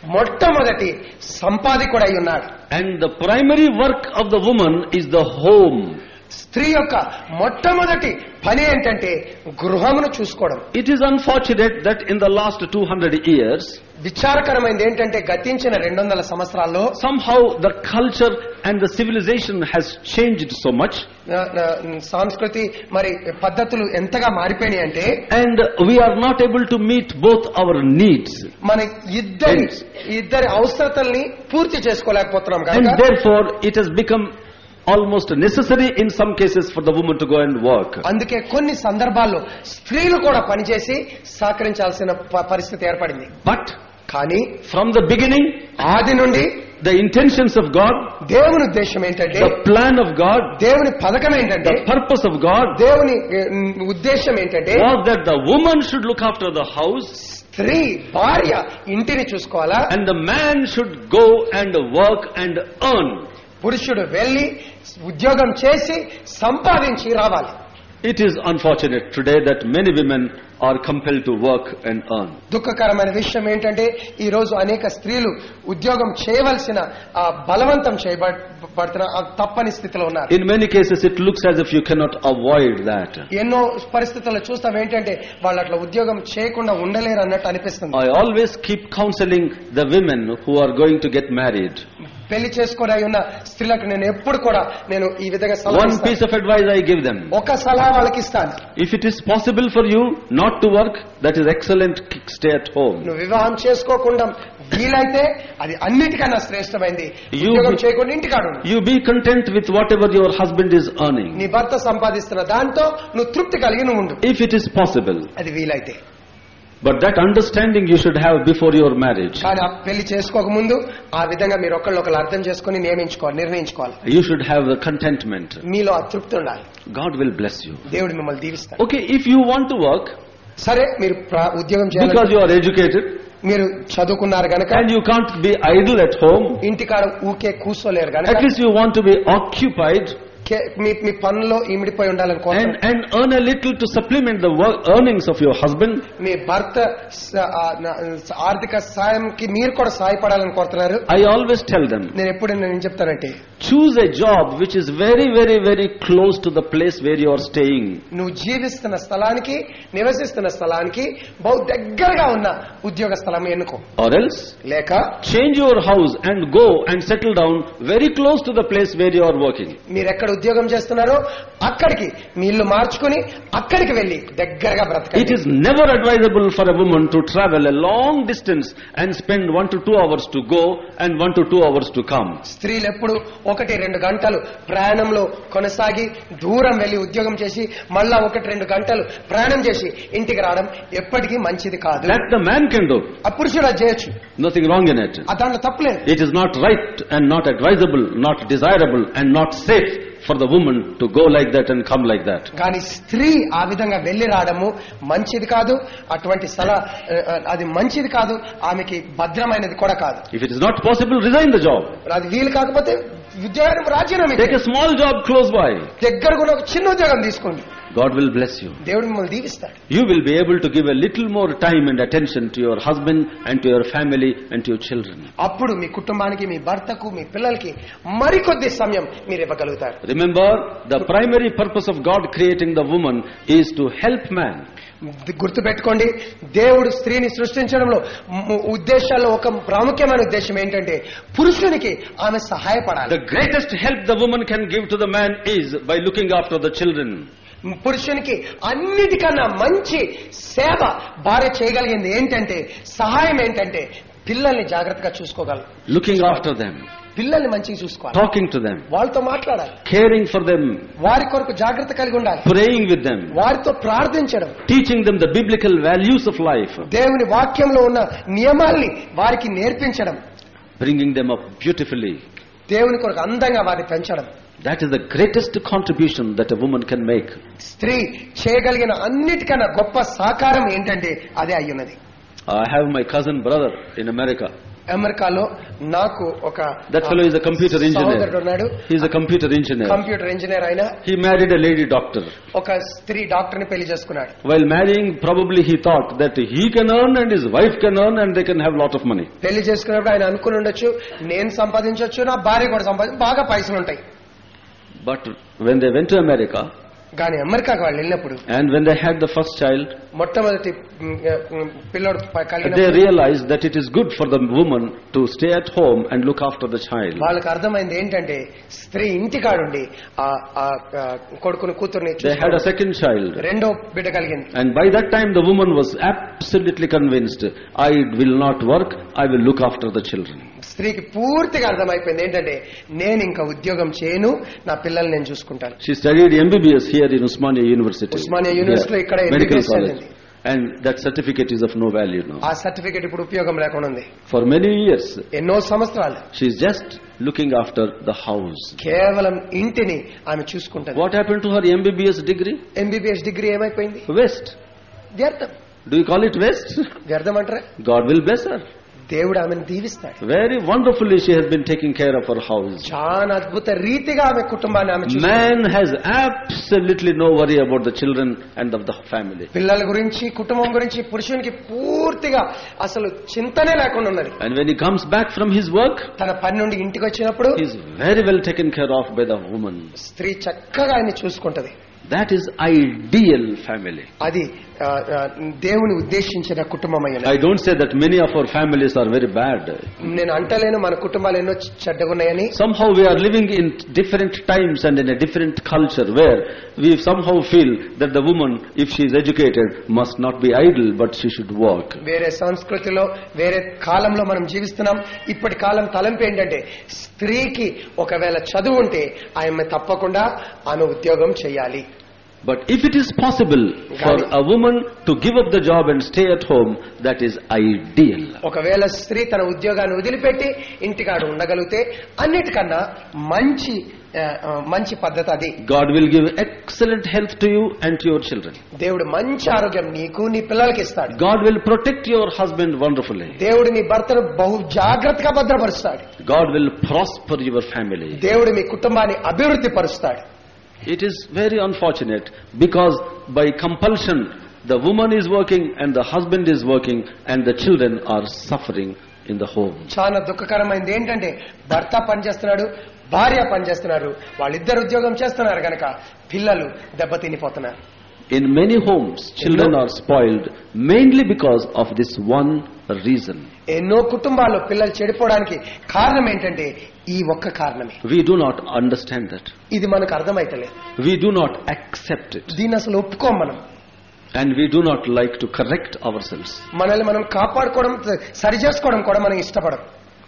మొట్టమొదటి సంపాదికుడై ఉన్నాడు And the primary work of the woman is the home. స్త్రీ యొక్క మొట్టమొదటి పని ఏంటంటే గృహమును చూసుకోవడం It is unfortunate that in the last 200 years, విచారకరమైనది ఏంటంటే గతించిన రెండు వందల సంవత్సరాల్లో somehow the culture and the civilization has changed so much ఆ, ఆ, సంస్కృతి మరి పద్ధతులు ఎంతగా మారిపోయినాయి అంటే and we are not able to meet both our needs. మన ఇద్దరి Yes. ఇద్దరి అవసరతల్ని పూర్తి చేసుకోలేకపోతున్నాం And కనుక therefore it has become almost necessary in some cases for the woman to go and work. అందుకే కొన్ని సందర్భాల్లో స్త్రీలు కూడా పనిచేసి సహకరించాల్సిన ప- పరిస్థితి ఏర్పడింది But కానీ from the beginning, ఆది నుండి the intentions of God, దేవుని ఉద్దేశం ఏంటంటే the plan of God, దేవుని పథకం ఏంటంటే the purpose of God దేవుని ఉమ్, ఉద్దేశం ఏంటంటే was that the woman should look after the house స్త్రీ భార్య ఇంటిని చూసుకోవాలా and the man should go and work and earn. పురుషుడు వెళ్లి ఉద్యోగం చేసి సంపాదించి రావాలి It is unfortunate today that many women are compelled to work and earn. దుఃఖకరమైన విషయం ఏంటంటే ఈ రోజు అనేక స్త్రీలు ఉద్యోగం చేయవలసిన ఆ బలవంతం చేయబడుతున్న ఆ తప్పని స్థితిలో ఉన్నారు In many cases, it looks as if you cannot avoid that. ఎన్నో పరిస్థితుల్లో చూస్తాం ఏంటంటే వాళ్ళు అట్లా ఉద్యోగం చేయకుండా ఉండలేరు అన్నట్టు అనిపిస్తుంది I always keep counseling the women who are going to get married. పెళ్లి చేసుకుని ఉన్న స్త్రీలకు నేను ఎప్పుడు కూడా నేను ఈ విధంగా సలహా One ఇస్తాను. piece of advice I give them. ఒక సలహా వాళ్ళకి ఇస్తాను If it is possible for you not to work, that is excellent. Stay at home. నువ్వు వివాహం చేసుకోకుండా వీలైతే అది అన్నిటికన్నా శ్రేష్టమైంది You ఉద్యోగం be- చేయకుండా ఇంటికాడు ఉండు. You be content with whatever your husband is earning. నీ భర్త సంపాదిస్తున్న దాంతో నువ్వు తృప్తి కలిగి నువ్వు ఉండు If it is possible. అది వీలైతే But that understanding you should have before your marriage. కానీ ఆ పెళ్లి చేసుకోక ముందు ఆ విధంగా మీరు ఒకళ్ళు అర్థం చేసుకుని నియమించుకోవాలి నిర్ణయించుకోవాలి You should have the contentment. మీలో ఆ తృప్తి ఉండాలి God will bless you. దేవుడు మిమ్మల్ని దీవిస్తాడు Okay, if you want to work సరే మీరు ప్ర- ఉద్యోగం చేయాలి because you are educated మీరు చదువుకున్నారు గనక and you can't be idle at home, ఇంటికాడ ఊకే కూర్చోలేరు at గనక least you want to be occupied కే- మీ మీ పనుల్లో ఇమిడిపోయి ఉండాలని and, కోరుతారు and earn a little to supplement the work, earnings of your husband. మీ భర్త స- ఆ, నా- ఆర్థిక సాయంకి మీరు కూడా సహాయపడాలని కోరుతున్నారు I always tell them, నేను ఎప్పుడు నేను ఏం చెప్తానంటే choose a job which is very, very, very close to the place where you are staying. నువ్వు జీవిస్తున్న స్థలానికి నివసిస్తున్న స్థలానికి బహు దగ్గరగా ఉన్న ఉద్యోగ స్థలం ఎన్నుకో Or else, లేక change your house and go and settle down very close to the place where you are working. మీరు ఎక్కడ ఉద్యోగం చేస్తున్నారో అక్కడికి మీ ఇల్లు మార్చుకుని అక్కడికి వెళ్ళి దగ్గరగా It బ్రతకండి is never advisable for a woman to travel a long distance and spend one to two hours to go and one to two hours to come. స్త్రీలు ఎప్పుడు ఒకటి రెండు గంటలు ప్రయాణంలో కొనసాగి దూరం వెళ్లి ఉద్యోగం చేసి మళ్ళా ఒకటి రెండు గంటలు ప్రయాణం చేసి ఇంటికి రావడం ఎప్పటికీ మంచిది కాదు That the man can do. ఆ పురుషుడు అది చేయొచ్చు Nothing wrong in it. ఆ దాంట్లో తప్పులేదు It is not right and not advisable, not desirable and not safe for the woman to go like that and come like that. కానీ స్త్రీ ఆ విధంగా వెళ్లి రావడము మంచిది కాదు అటువంటి స్థల ఆ, అది మంచిది కాదు ఆమెకి భద్రమైనది కూడా కాదు If it is not possible, resign the job. అది వీలు కాకపోతే ఉద్యోగానికి రాజీనామా Take a small job close by. దగ్గర కూడా ఒక చిన్న ఉద్యోగం తీసుకోండి God will bless you. దేవుడు మిమ్మల్ని దీవిస్తాడు You will be able to give a little more time and attention to your husband and to your family and to your children. అప్పుడు మీ కుటుంబానికి మీ భర్తకు మీ పిల్లలకి మరికొద్ది సమయం మీరు ఇవ్వగలుగుతారు Remember, the primary purpose of God creating the woman is to help man. గుర్తుపెట్టుకోండి దేవుడు స్త్రీని సృష్టించడంలో ము- ఉద్దేశాల్లో ఒక ప్రాముఖ్యమైన ఉద్దేశం ఏంటంటే పురుషునికి ఆమె సహాయపడాలి The greatest help the woman can give to the man is by looking after the children. పురుషునికి అన్నిటికన్నా మంచి సేవ భార్య చేయగలిగింది ఏంటంటే సహాయం ఏంటంటే పిల్లల్ని జాగ్రత్తగా చూసుకోగలరు Looking after them, పిల్లల్ని మంచిగా చూసుకోవాలి talking to them, వాళ్ళతో మాట్లాడాలి caring for them, వారి కొరకు జాగ్రత్త కలిగి ఉండాలి praying with them, వారితో ప్రార్థించడం teaching them the biblical values of life, దేవుని వాక్యంలో ఉన్న నియమాల్ని వారికి నేర్పించడం bringing them up beautifully. దేవుని కొరకు అందంగా వారిని పెంచడం That is the greatest contribution that a woman can make. స్త్రీ చేయగలిగిన అన్నిటికన్నా గొప్ప సాకారం ఏంటంటే అదే అయ్యున్నది I have my cousin brother in America. అమెరికాలో నాకు ఒక That fellow is a computer సహోదరుడు engineer. ఉన్నాడు He is a computer engineer. Computer engineer అయినా He married a lady doctor. ఒక స్త్రీ డాక్టర్ ని పెళ్లి చేసుకున్నాడు While marrying, probably he thought that he can earn and his wife can earn and they can have lot of money. పెళ్లి చేసుకున్నప్పుడు ఆయన అనుకుని ఉండొచ్చు నేను సంపాదించవచ్చు నా భార్య కూడా సంపాదించ బాగా పైసలు ఉంటాయి But when they went to America కానీ అమెరికాకి వాళ్ళు వెళ్ళినప్పుడు and when they had the first child, మొట్టమొదటి ఉమ్, ఉమ్, పిల్లోడు ప- they కలిగినప్పుడు realized that it is good for the woman to stay at home and look after the child. వాళ్ళకి అర్థమైంది ఏంటంటే స్త్రీ ఇంటికాడుండి ఆ ఆ, ఆ, కొడుకుని కూతుర్ని They had a చూసుకోవడం. second child. రెండో బిడ్డ కలిగింది And by that time the woman was absolutely convinced, I will not work, I will look after the children. స్త్రీకి పూర్తిగా అర్థమైపోయింది ఏంటంటే నేను ఇంకా ఉద్యోగం చేయను నా పిల్లల్ని నేను చూసుకుంటాను She studied MBBS here in Usmania University. Usmania University లో ఇక్కడ Yeah, medical MBBS college. చదివింది. And that certificate is of no value now. ఆ సర్టిఫికెట్ ఇప్పుడు ఉపయోగం లేకుండా ఉంది For many years, ఎన్నో సంవత్సరాలు she is just looking after the house. కేవలం ఇంటిని ఆమె చూసుకుంటుంది What happened to her MBBS degree? MBBS degree ఏమైపోయింది Waste. వ్యర్థం Do you call it waste? వ్యర్థం అంటారా God will bless her. దేవుడు ఆమెను దీవిస్తాడు Very wonderfully she has been taking care of her house. చాలా అద్భుత రీతిగా ఆమె కుటుంబాన్ని ఆమె చూసుకుంటుంది. Man has absolutely no worry about the children and of the family. పిల్లల గురించి కుటుంబం గురించి పురుషునికి పూర్తిగా అసలు చింతనే లేకుండా ఉన్నది And when he comes back from his work, తన పని నుండి ఇంటికి వచ్చినప్పుడు he is very well taken care of by the woman. స్త్రీ చక్కగా ఆయన్ని చూసుకుంటది That is ideal family. అది ఆ, ఆ, దేవుని ఉద్దేశించిన కుటుంబం I అయ్యన don't say that many of our families are very bad. నేను అంటలేను మన కుటుంబాలు ఎన్నో చెడ్డగున్నాయని Somehow we are living in different times and in a different culture where we somehow feel that the woman, if she is educated, must not be idle, but she should work. వేరే సంస్కృతిలో వేరే కాలంలో మనం జీవిస్తున్నాం ఇప్పటి కాలం తలంపు ఏంటంటే స్త్రీకి ఒకవేళ చదువు ఉంటే ఆమె తప్పకుండా ఆమె ఉద్యోగం చేయాలి But if it is possible for a woman to give up the job and stay at home, that is ideal. ఒకవేళ స్త్రీ తన ఉద్యోగాన్ని వదిలిపెట్టి ఇంటికాడ ఉండగలిగితే అన్నిటికన్నా మంచి ఆ, ఆ, మంచి పద్ధతి అది God will give excellent health to you and to your children. దేవుడు మంచి ఆరోగ్యం నీకు నీ పిల్లలకి ఇస్తాడు God will protect your husband wonderfully. దేవుడు నీ భర్తను బహు జాగ్రత్తగా భద్రపరుస్తాడు God will prosper your family. దేవుడు మీ కుటుంబాన్ని అభివృద్ధి పరుస్తాడు It is very unfortunate because by compulsion the woman is working and the husband is working and the children are suffering in the home. చాలా దుఃఖకరమైనది ఏంటంటే భర్త పనిచేస్తున్నాడు భార్య పనిచేస్తున్నారు వాళ్ళిద్దరు ఉద్యోగం చేస్తున్నారు గనక పిల్లలు దెబ్బతినిపోతున్నారు In many homes, children are spoiled mainly because of this one reason. ఎన్నో కుటుంబాల్లో పిల్లలు చెడిపోవడానికి కారణం ఏంటంటే ఈ ఒక్క కారణమే We do not understand that. ఇది మనకు అర్థమైతలేదు We do not accept it. దీన్ని అసలు ఒప్పుకోం మనం And we do not like to correct ourselves. మనల్ని మనం కాపాడుకోవడం సరి చేసుకోవడం కూడా మనం ఇష్టపడం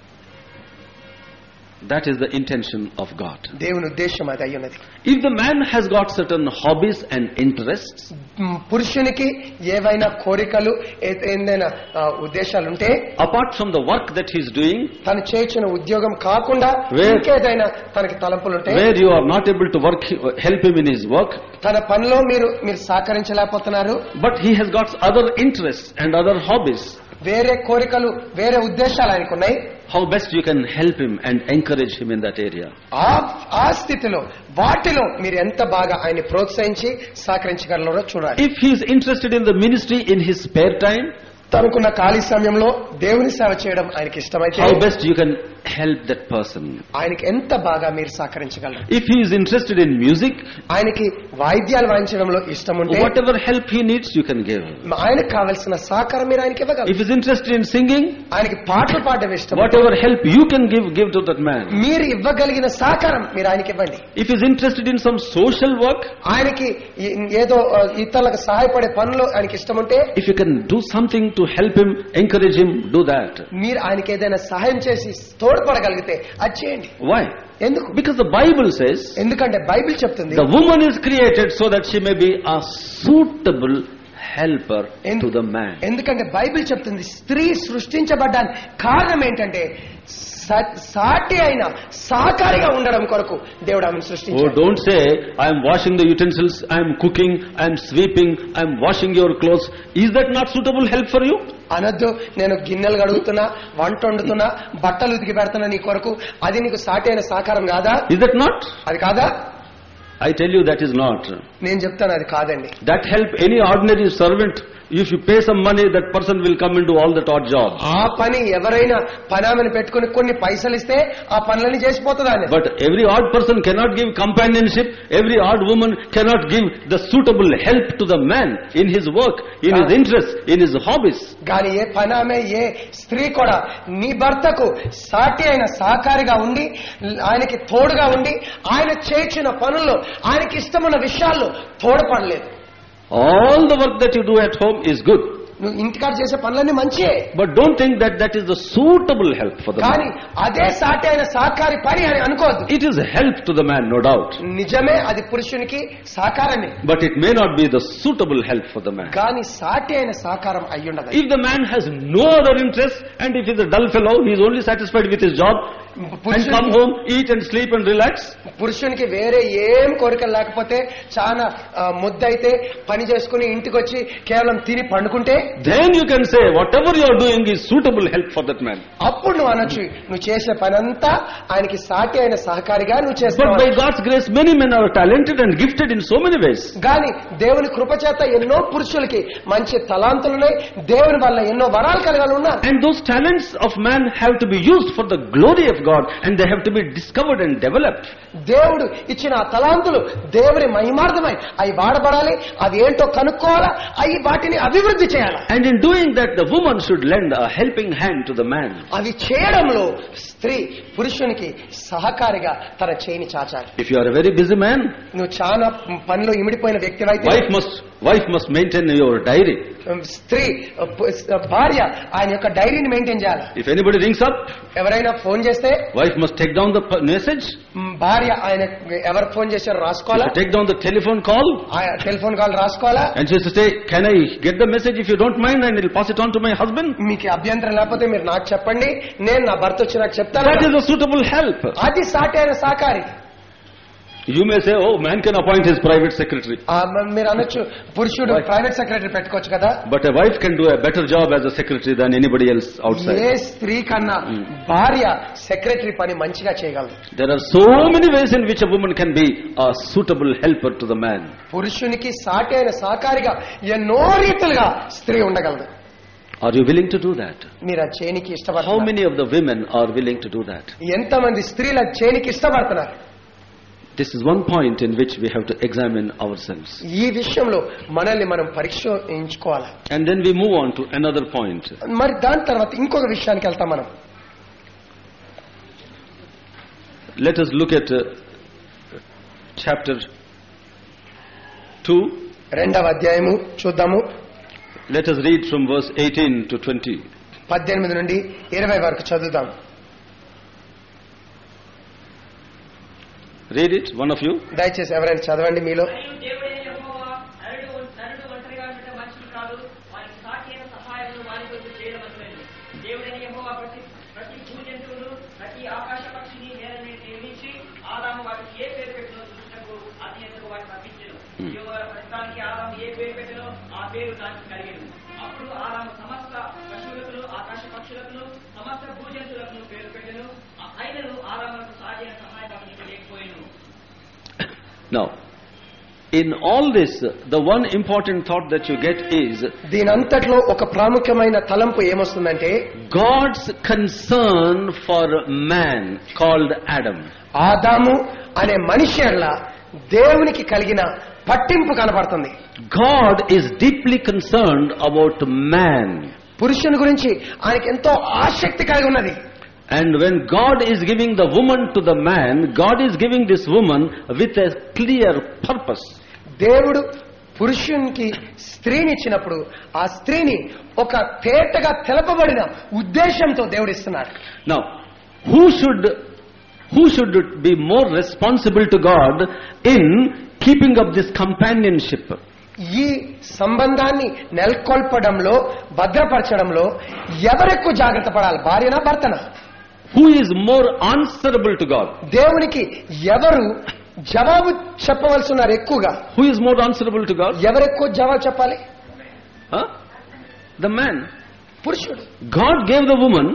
That is the intention of God. దేవుని ఉద్దేశం అది అయ్యున్నది If the man has got certain hobbies and interests, మ్, పురుషునికి ఏవైనా కోరికలు ఏ- ఏదైనా ఆ, ఉద్దేశాలు ఉంటే apart from the work that he is doing, తను చేయించిన ఉద్యోగం కాకుండా Where- ఇంకేదైనా తనకి తలంపులుంటే where you are not able to work, help him in his work, తన పనిలో మీరు మీరు సహకరించలేకపోతున్నారు but he has got other interests and other hobbies, వేరే కోరికలు వేరే ఉద్దేశాలు ఆయనకున్నాయి how best you can help him and encourage him in that area. ఆ ఆ స్థితిలో వాటిలో మీరు ఎంత బాగా ఆయన ప్రోత్సహించి సహకరించగలరో చూడాలి If he is interested in the ministry in his spare time, తనకున్న ఖాళీ సమయంలో దేవుని సేవ చేయడం ఆయనకి ఇష్టమైతే how best you can help that person. ఆయనకి ఎంత బాగా మీరు సహకరించగలరు If he is interested in music, ఆయనకి వాయిద్యాలు వాయించడంలో ఇష్టం ఉంటే whatever help he needs, you can give. ఆయనకు కావలసిన సహకారం మీరు ఆయనకి If ఇవ్వగలరు he is interested in singing, ఆయనకి పాటలు పాడడం ఇష్టం ఉంటే whatever help you can give, give to that man. మీరు ఇవ్వగలిగిన సహకారం మీరు ఆయనకి ఇవ్వండి If he is interested in some social work, ఆయనకి ఈ- ఏదో ఆ, ఇతరులకు సహాయపడే పనులు ఆయనకి ఇష్టం ఉంటే if you can do something to help him, encourage him, do that. మీరు ఆయనకి ఏదైనా సహాయం చేసి తోడ్పడగలిగితే అది చేయండి Why? ఎందుకు Because the Bible says ఎందుకంటే బైబిల్ చెప్తుంది the woman is created so that she may be a suitable helper En- to the man. ఎందుకంటే బైబిల్ చెప్తుంది స్త్రీ సృష్టించబడ్డానికి కారణం ఏంటంటే స- సాటి అయిన సహకారిగా ఉండడం కొరకు దేవుడు ఆమెను Oh, సృష్టించాడు don't say, I am washing the utensils, I am cooking, I am sweeping, I am washing your clothes. Is that not suitable help for you? అనొద్దు నేను గిన్నెలు కడుగుతున్నా వంట వండుతున్నా బట్టలు ఉతికి పెడుతున్నా నీ కొరకు అది నీకు సాటి అయిన సాకారం కాదా Is that not? అది కాదా I tell you that is not. నేను చెప్తాను అది కాదండి That help any ordinary servant. If you pay some money, that person will come and do all that odd job. ఆ పని ఎవరైనా పనామని పెట్టుకుని కొన్ని పైసలు ఇస్తే ఆ పనులని చేసిపోతుంది ఆయన But every odd person cannot give companionship. Every odd woman cannot give the suitable help to the man in his work, in his interests, in his hobbies. కానీ ఏ పనామే ఏ స్త్రీ కూడా నీ భర్తకు సాటి అయిన సహకారిగా ఉండి ఆయనకి తోడుగా ఉండి ఆయన చేయించిన పనుల్లో ఆయనకి ఇష్టమున్న విషయాల్లో తోడ్పడలేదు All the work that you do at home is good. నువ్వు ఇంటికాడ చేసే పనులన్నీ మంచియే But don't think that that is the suitable help for the కానీ man. అదే సాటి అయిన సహకారి పని అని అనుకోవద్దు It is a help to the man, no doubt. నిజమే అది పురుషునికి సహకారమే But it may not be the suitable help for the man. కానీ సాటి అయిన సహకారం అయ్యుండదు If the man has no other interest and if he's a dull fellow, he is only satisfied with his job and పురుషునికి- come home, eat and sleep and relax, పురుషునికి వేరే ఏం కోరికలు లేకపోతే చాలా ఆ, ముద్దయితే పని చేసుకుని ఇంటికి వచ్చి కేవలం తిని పండుకుంటే then you can say whatever you are doing is suitable help for that man. అప్పుడు నువ్వు అనొచ్చు నువ్వు చేసే పనంతా ఆయనకి సాటి అయిన సహకారిగా నువ్వు But by చేస్తావు God's grace, many men are talented and gifted in so many ways. గాని దేవుని కృప చేత ఎన్నో పురుషులకి మంచి తలాంతులున్నాయి దేవుని వల్ల ఎన్నో వరాలు కలగాలి ఉన్నారు And those talents of man have to be used for the glory of God and they have to be discovered and developed. దేవుడు ఇచ్చిన ఆ తలాంతులు దేవుని మహిమార్థమై అవి వాడబడాలి అవి ఏంటో కనుక్కోవాలా అవి వాటిని అభివృద్ధి చేయాలి And in doing that, the woman should lend a helping hand to the man. అవి చేయడంలో స్త్రీ పురుషునికి సహకారిగా తన చేయిని చాచాలి If you are a very busy man, నువ్వు చాలా పనిలో ఇమిడిపోయిన వ్యక్తివైతే wife must wife must maintain your diary. స్త్రీ పు- భార్య ఆయన యొక్క డైరీని మెయింటైన్ చేయాలి If anybody rings up, ఎవరైనా ఫోన్ చేస్తే wife must take down the p- message. Hmm, భార్య ఆయన ఎవరు ఫోన్ చేశారో She రాసుకోవాలా should take down the telephone call ఆయన టెలిఫోన్ కాల్ రాసుకోవాలా and she should say, "Can I get the message if you don't mind, and I'll pass it on to my husband." మీకు అభ్యంతరం లేకపోతే మీరు నాకు చెప్పండి నేను నా భర్త వచ్చి నాకు చెప్తాను That is a suitable help. అది సాటి అయిన సహకారి You may say, "Oh, man can appoint his private secretary." ఆ, మ- మీరు అనొచ్చు పురుషుడు ప్రైవేట్ సెక్రటరీ పెట్టుకోవచ్చు కదా But a wife can do a better job as a secretary than anybody else outside. ఏ స్త్రీ కన్నా భార్య సెక్రటరీ పని మంచిగా చేయగలదు There are so many ways in which a woman can be a suitable helper to the man. పురుషునికి సాటి అయిన సహకారిగా ఎన్నో రీతులుగా స్త్రీ ఉండగలదు Are you willing to do that? మీరు ఆ చేయనికి How ఇష్టపడుతున్నారు many of the women are willing to do that? ఎంతమంది స్త్రీల చేయనికి ఇష్టపడుతున్నారు This is one point in which we have to examine ourselves. ఈ విషయంలో మనల్ని మనం పరీక్షించుకోవాలి And then we move on to another point. మరి దాని తర్వాత ఇంకొక విషయానికి వెళ్తాం మనం Let us look at uh, chapter 2. రెండవ అధ్యాయము చూద్దాము Let us read from verse 18 to 20. పద్దెనిమిది నుండి ఇరవై వరకు చదువుదాం Read it, one of you. దయచేసి ఎవరైనా చదవండి మీలో మరియు దేవుడైన యెహోవా నరుడు నరుడు ఒంటరిగా ఉండటం మంచిది కాదు వారికి సాటి అయిన సహాయములు వారి కొరకు చేయడం మంచిది దేవుడైన యెహోవా ప్రతి ప్రతి భూజంతువును ప్రతి ఆకాశ పక్షిని నేలని నిర్మించి ఆదాము వాటికి ఏ పేరు పెట్టినో చూసినకు అతి ఎందుకు వాటిని పంపించను యెహోవా ప్రస్తుతానికి ఆదాము ఏ పేరు పెట్టినో ఆ పేరు దానికి కలిగను అప్పుడు ఆదాము సమస్త పశువులకు ఆకాశ పక్షులకు సమస్త భూజంతువులకు పేరు పెట్టెను అయినను ఆదాములకు సాటి అయిన సహాయం అతనికి లేకపోయిను Now, in all this, the one important thought that you get is దీనంతట్లో ఒక ప్రాముఖ్యమైన తలంపు ఏమొస్తుందంటే God's concern for man called Adam. ఆదాము అనే మనిషి ఎడల దేవునికి కలిగిన పట్టింపు కనబడుతుంది God is deeply concerned about man. పురుషుని గురించి ఆయనకి ఎంతో ఆసక్తి కలిగి ఉన్నది And when God is giving the woman to the man, God is giving this woman with a clear purpose. దేవుడు పురుషునికి స్త్రీని ఇచ్చినప్పుడు ఆ స్త్రీని ఒక తేటగా తెలపబడిన ఉద్దేశంతో దేవుడు ఇస్తున్నాడు Now, who should who should be more responsible to God in keeping up this companionship? ఈ సంబంధాన్ని నెలకొల్పడంలో భద్రపరచడంలో ఎవరెక్కువ జాగ్రత్త పడాలి భార్యనా భర్తనా Who is more answerable to God? దేవునికి ఎవరు జవాబు చెప్పవలసి ఉన్నారు ఎక్కువగా Who is more answerable to God? ఎవరెక్కువ జవాబు చెప్పాలి Huh? The man. పురుషుడు God gave the woman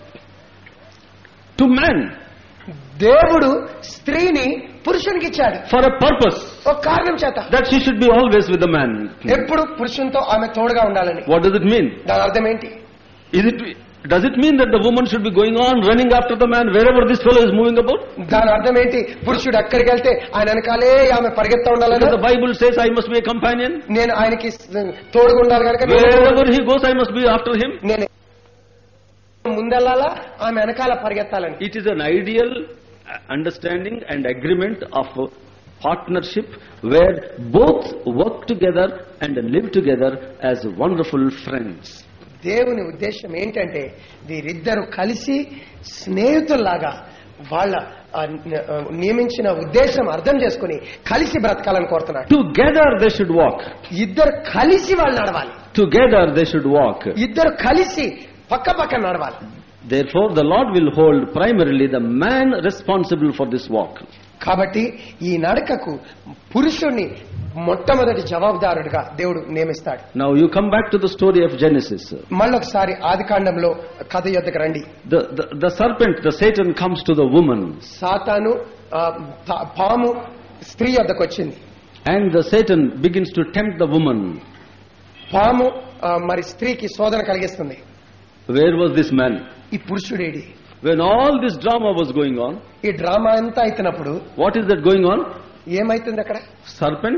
to man దేవుడు స్త్రీని పురుషునికి ఇచ్చాడు for a purpose ఒక కారణం చేత that she should be always with the man. ఎప్పుడు పురుషునితో ఆమె తోడుగా ఉండాలని What does it mean? దాని అర్థం ఏంటి Is it does it mean that the woman should be going on running after the man wherever this fellow is moving about? దాని అర్థం ఏంటి పురుషుడు ఎక్కడికి వెళ్తే ఆయన వెనకాలే ఆమె పరిగెత్తా ఉండాలని Because the Bible says I must be a companion. నేను ఆయనకి తోడుగా ఉండాలి కనుక నేను- Wherever he goes, I must be after him. నేను ముందెళ్ళాలా ఆమె వెనకాల పరిగెత్తాలని It is an ideal uh, understanding and agreement of uh, partnership where both work together and live together as wonderful friends. దేవుని ఉద్దేశం ఏంటంటే వీరిద్దరు కలిసి స్నేహితుల్లాగా వాళ్ళ ఆ, ఆ, నియమించిన ఉద్దేశం అర్థం చేసుకుని కలిసి బ్రతకాలని కోరుతున్నాడు Together they should walk. ఇద్దరు కలిసి వాళ్ళు నడవాలి Together they should walk. ఇద్దరు కలిసి పక్క పక్క నడవాలి Therefore, the Lord will hold primarily the man responsible for this walk. కాబట్టి ఈ నడకకు పురుషుణ్ణి మొట్టమొదటి జవాబుదారుడిగా దేవుడు నియమిస్తాడు Now you come back to the story of Genesis. మళ్ళొకసారి ఆదికాండంలో కథ యొద్దకు రండి The, the, the serpent, the Satan comes to the woman సాతాను ఆ, పా- పాము స్త్రీ యొద్దకు వచ్చింది and the Satan begins to tempt the woman. పాము ఆ, మరి స్త్రీకి శోధన కలిగిస్తుంది Where was this man? ఈ పురుషుడేడి When all this drama was going on, ఈ డ్రామా అంతా అయితున్నప్పుడు what is that going on? ఏమైతుంది అక్కడ Serpent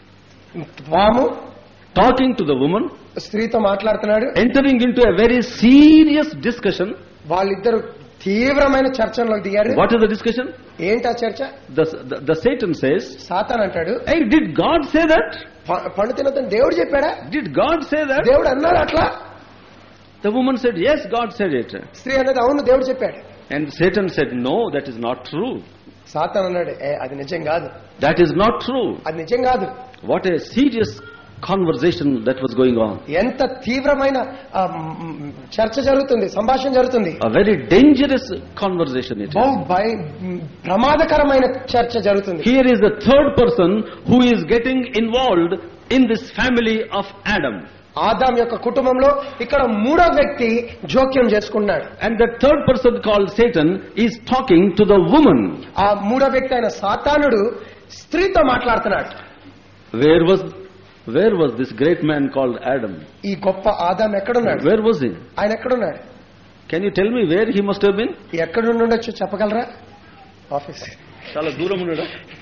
పాము talking to the woman, స్త్రీతో మాట్లాడుతున్నాడు entering into a very serious discussion. వాళ్ళిద్దరు తీవ్రమైన చర్చలోకి దిగారు What is the discussion? ఏంటి ఆ చర్చ The, the, the Satan says, Satan అంటాడు Hey, did God say that? "ప- పండు తినొద్దని దేవుడు చెప్పాడా Did God say that? దేవుడు అన్నాడు అట్లా The woman said, Yes, God said it. స్త్రీ అన్నది అవును దేవుడు చెప్పాడు And Satan said, No, that is not true. Satan అన్నాడు ఏ అది నిజం కాదు That is not true. అది నిజం కాదు What a serious conversation that was going on. ఎంత తీవ్రమైన ఆ, మ్, మ్, చర్చ జరుగుతుంది సంభాషణ జరుగుతుంది A very dangerous conversation it బహు is. భయ మ్, ప్రమాదకరమైన చర్చ జరుగుతుంది Here is the third person who is getting involved in this family of Adam. Adam యొక్క కుటుంబంలో ఇక్కడ మూడో వ్యక్తి జోక్యం చేసుకున్నాడు And the third person called Satan is talking to the woman. ఆ మూడో వ్యక్తి అయిన సాతానుడు స్త్రీతో మాట్లాడుతున్నాడు Where was where was this great man called Adam? ఈ గొప్ప ఆదాం ఎక్కడున్నాడు Where was he? ఆయన ఎక్కడున్నాడు Can you tell me where he must have been? ఎక్కడ ఉండొచ్చు చెప్పగలరా ఆఫీస్ చాలా దూరం ఉన్నాడా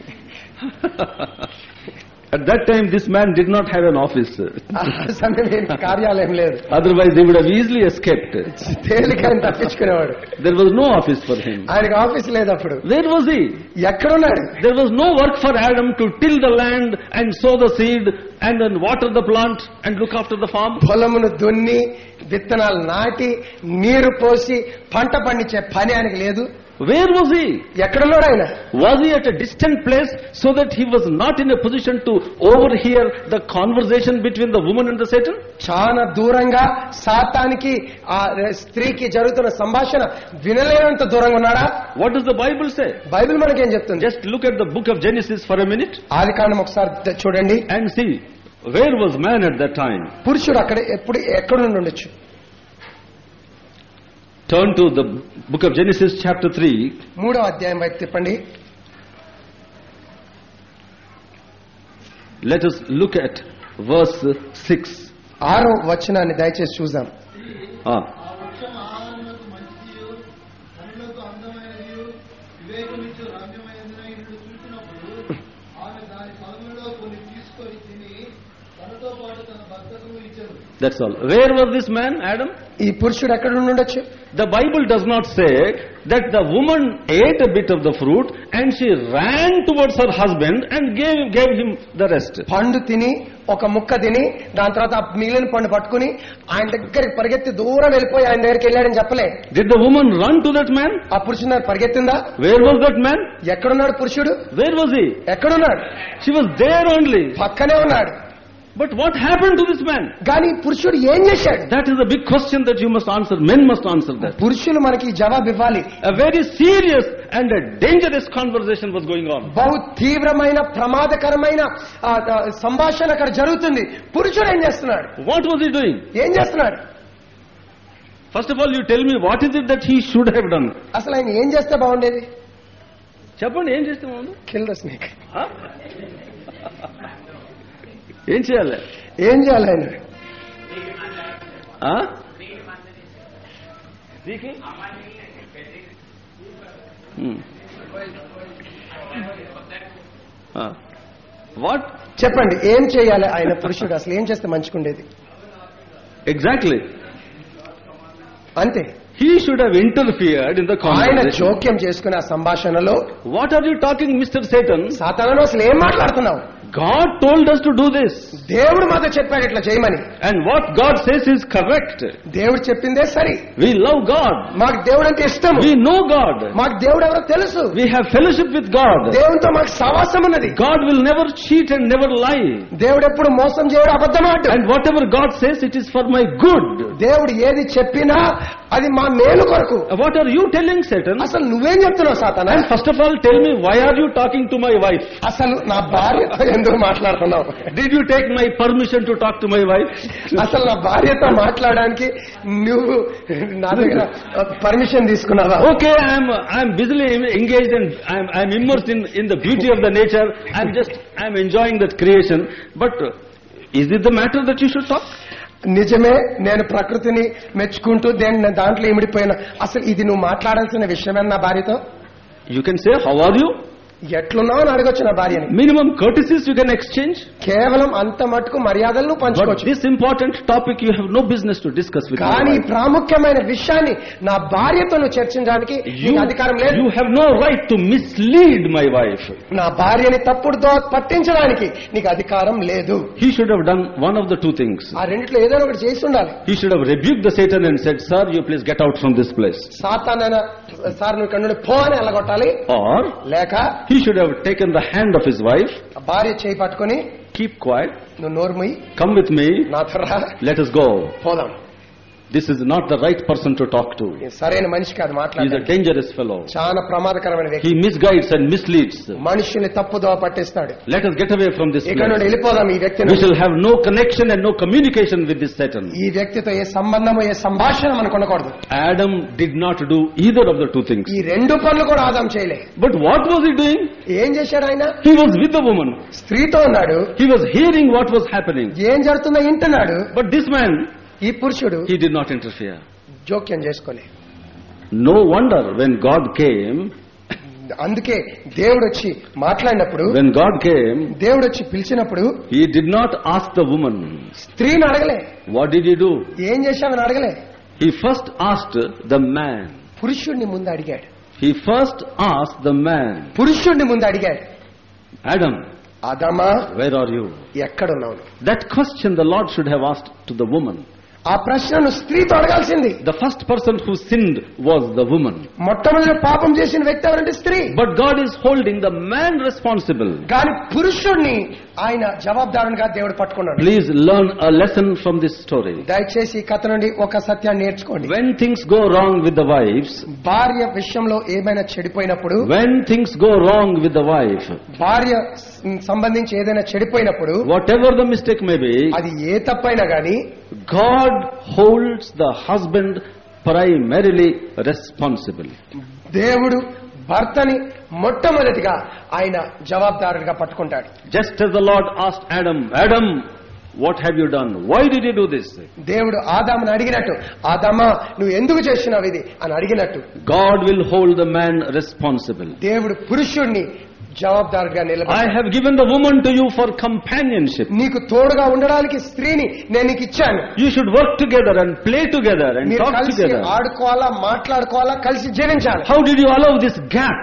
At that time, this man did not have an office. ఆ సమయం ఏం కార్యాలయం లేదు Otherwise, he would have easily escaped. తేలికని తప్పించుకునేవాడు There was no office for him. ఆయనకి ఆఫీస్ లేదు అప్పుడు Where was he? ఎక్కడున్నాడు There was no work for Adam to till the land and sow the seed and then water the plant and look after the farm. పొలమును దున్ని విత్తనాలు నాటి నీరు పోసి పంట పండించే పని ఆయనకి లేదు Where was he? ఎక్కడున్నాడు ఆయన Was he at a distant place so that he was not in a position to overhear the conversation between the woman and the Satan? చాలా దూరంగా సాతానికి ఆ స్త్రీకి జరుగుతున్న సంభాషణ వినలేనంత దూరంగా ఉన్నాడా What does the Bible say? Bible మనకేం చెప్తుంది Just look at the book of Genesis for a minute ఆది కాండం ఒకసారి ద- చూడండి and see where was man at that time. పురుషుడు అక్కడ ఎప్పుడు ఎక్కడ నుండి ఉండొచ్చు Turn to the book of Genesis chapter 3 మూడో అధ్యాయం వైపు తిప్పండి Let us look at verse 6. ఆరో వచనాన్ని దయచేసి చూద్దాం Ah. ఆ వృక్షం ఆహారములకు మంచిదియు కనులకు అందమైనదియు వివేకమిచ్చు రమ్యమైనదిన ఇల్లు చూసినప్పుడు ఆమె దాని ఫలములలో కొన్ని తీసుకొని తిని తనతో పాటు తన భర్తకు ఇచ్చారు That's all. Where was this man, Adam? ఈ పురుషుడు ఎక్కడ నుండి ఉండొచ్చు The Bible does not say that the woman ate a bit of the fruit and she ran towards her husband and gave, gave him the rest. పండు తిని ఒక ముక్క తిని దాని తర్వాత ఆ మిగిలిన పండు పట్టుకుని ఆయన దగ్గరికి పరిగెత్తి దూరం వెళ్ళిపోయి ఆయన దగ్గరికి వెళ్ళాడని చెప్పలే Did the woman run to that man? ఆ పురుషుని దగ్గర పరిగెత్తిందా Where was that man? ఎక్కడున్నాడు పురుషుడు Where was he? ఎక్కడున్నాడు She was there only. పక్కనే ఉన్నాడు But what happened to this man? కానీ పురుషుడు ఏం చేశాడు That is the big question that you must answer. Men must answer that. పురుషులు మనకి ఈ జవాబు ఇవ్వాలి A very serious and a dangerous conversation was going on. బహు తీవ్రమైన ప్రమాదకరమైన ఆ, ఆ, సంభాషణ అక్కడ జరుగుతుంది పురుషుడు ఏం చేస్తున్నాడు What was he doing? ఏం చేస్తున్నాడు First of all, you tell me what is it that he should have done. అసలు ఆయన ఏం చేస్తే బాగుండేది చెప్పండి ఏం చేస్తే బాగుండు కిల్ ద స్నేక్ ఆ? ఏం చేయాలి ఏం చేయాలి ఆయన ఆ? దీనికి? Hmm. ఆ. వాట్ చెప్పండి ఏం చేయాలి ఆయన పురుషుడు అసలు ఏం చేస్తే మంచిగుండేది ఎగ్జాక్ట్లీ అంతే he should have interfered in the ఆయన కాన్వర్సేషన్ జోక్యం చేసుకునే ఆ సంభాషణలో what are you talking mister Satan సాతాను అసలు ఏం మాట్లాడుతున్నావు God told us to do this దేవుడు మాతో చెప్పాడు ఇట్లా చేయమని and what God says is correct దేవుడు చెప్పిందే సరి వి లవ్ గాడ్ మాకు దేవుడు అంటే ఇష్టం వి నో గాడ్ మాకు దేవుడు ఎవరో తెలుసు we have fellowship with God దేవునితో మాకు సవాసం ఉన్నది God will never cheat and never lie దేవుడు ఎప్పుడు మోసం చేయడు అబద్ధమాడు and whatever God says it is for my good దేవుడు ఏది చెప్పినా అది మా మేలు కొరకు what are you telling Satan అసలు నువ్వేం చెప్తున్నావు సాతానా and first of all tell me why are you talking to my wife అసలు నా భార్యతో ఎందుకు మాట్లాడుతున్నావు did you take my permission to talk to my wife అసలు నా భార్యతో మాట్లాడడానికి నువ్వు నా దగ్గర పర్మిషన్ తీసుకున్నావా Okay, I'm I'm busily engaged and I'm I'm immersed in in the beauty of the nature. I'm just I'm enjoying that creation. But uh, is it the matter that you should talk? నిజమే నేను ప్రకృతిని మెచ్చుకుంటూ దేని దాంట్లో ఇమిడిపోయినా అసలు ఇది నువ్వు మాట్లాడాల్సిన విషయమే నా భార్యతో You can say, how are you? ఎట్లున్నావు అని అడగొచ్చు నా భార్యని Minimum courtesies you can exchange. కేవలం అంత మటుకు మర్యాదలను But పంచుకోవచ్చు this important topic you have no business to discuss with your కానీ ఈ wife. ప్రాముఖ్యమైన విషయాన్ని నా భార్యతో నువ్వు చర్చించడానికి You, నీకు అధికారం లేదు you have no right to mislead my wife. నా భార్యని తప్పుడుతో పట్టించడానికి నీకు అధికారం లేదు He should have done one of the two things. ఆ రెండిట్లో ఏదైనా ఒకటి చేసి ఉండాలి He should have rebuked the Satan and said, Sir, you please get out from this place. సాతానైనా సార్ నువ్వు ఇక్కడ నుండి పో అని వెళ్ళగొట్టాలి Or లేక he should have taken the hand of his wife, ఆ భార్య చేయి పట్టుకొని keep quiet, నువ్వు నోరుముయి come with me, నాతో రా let us go. పోదాం This is not the right person to talk to. ఈ సరైన మనిషి కాదు He is a మాట్లాడాలి dangerous fellow. చాలా ప్రమాదకరమైన వ్యక్తి He misguides and misleads. మనుషుల్ని తప్పుదో పట్టిస్తాడు Let us get away from this ఇక్కడ నుండి place. వెళ్ళిపోదాం ఈ వ్యక్తిని We shall have no connection and no communication with this Satan. ఈ వ్యక్తితో ఏ సంబంధము ఏ సంభాషణ మనకు ఉండకూడదు Adam did not do either of the two things. ఈ రెండు పనులు కూడా ఆదాం చేయలే But what was he doing? ఏం చేశాడు ఆయన He was with the woman. స్త్రీతో ఉన్నాడు He was hearing what was happening. ఏం జరుగుతుందో వింటున్నాడు But this man, ఈ పురుషుడు he did not interfere. జోక్యం చేసుకోలే No wonder when God came, అందుకే దేవుడు వచ్చి మాట్లాడినప్పుడు when God came, దేవుడు వచ్చి పిలిచినప్పుడు he did not ask the woman, స్త్రీని అడగలే What did you do? ఏం చేశామని అడగలే He first asked the man. పురుషుడిని ముందు అడిగాడు He first asked the man, పురుషుడిని ముందు అడిగాడు Adam, అదమా where are you? ఎక్కడున్నావు That question the Lord should have asked to the woman. ఆ ప్రశ్నను స్త్రీతో అడగాల్సింది The first person who sinned was the woman. మొట్టమొదటి పాపం చేసిన వ్యక్తి ఎవరంటే స్త్రీ But God is holding the man responsible. కానీ పురుషుణ్ణి ఆయన జవాబుదారునిగా దేవుడు పట్టుకున్నాడు Please learn a lesson from this story. దయచేసి ఈ కథ నుండి ఒక సత్యాన్ని నేర్చుకోండి When things go wrong with the wives, భార్య విషయంలో ఏమైనా చెడిపోయినప్పుడు when things go wrong with the wife, భార్య స్- సంబంధించి ఏదైనా చెడిపోయినప్పుడు whatever the mistake may be, అది ఏ తప్పైనా గాని God holds the husband primarily responsible. దేవుడు భర్తని మొట్టమొదటిగా ఆయన జవాబుదారుడిగా పట్టుకుంటాడు Just as the Lord asked Adam, Adam, what have you done? Why did you do this? దేవుడు ఆదాముని అడిగినట్టు ఆదామా నువ్వు ఎందుకు చేసినావు ఇది అని అడిగినట్టు God will hold the man responsible. దేవుడు పురుషుణ్ణి జవాబుదారుడిగా I నిలబడి have given the woman to you for companionship. నీకు తోడుగా ఉండడానికి స్త్రీని నేను నీకు ఇచ్చాను You should work together and play together and మీరు talk కలిసి together. ఆడుకోవాలా మాట్లాడుకోవాలా కలిసి జీవించాలి How did you allow this gap?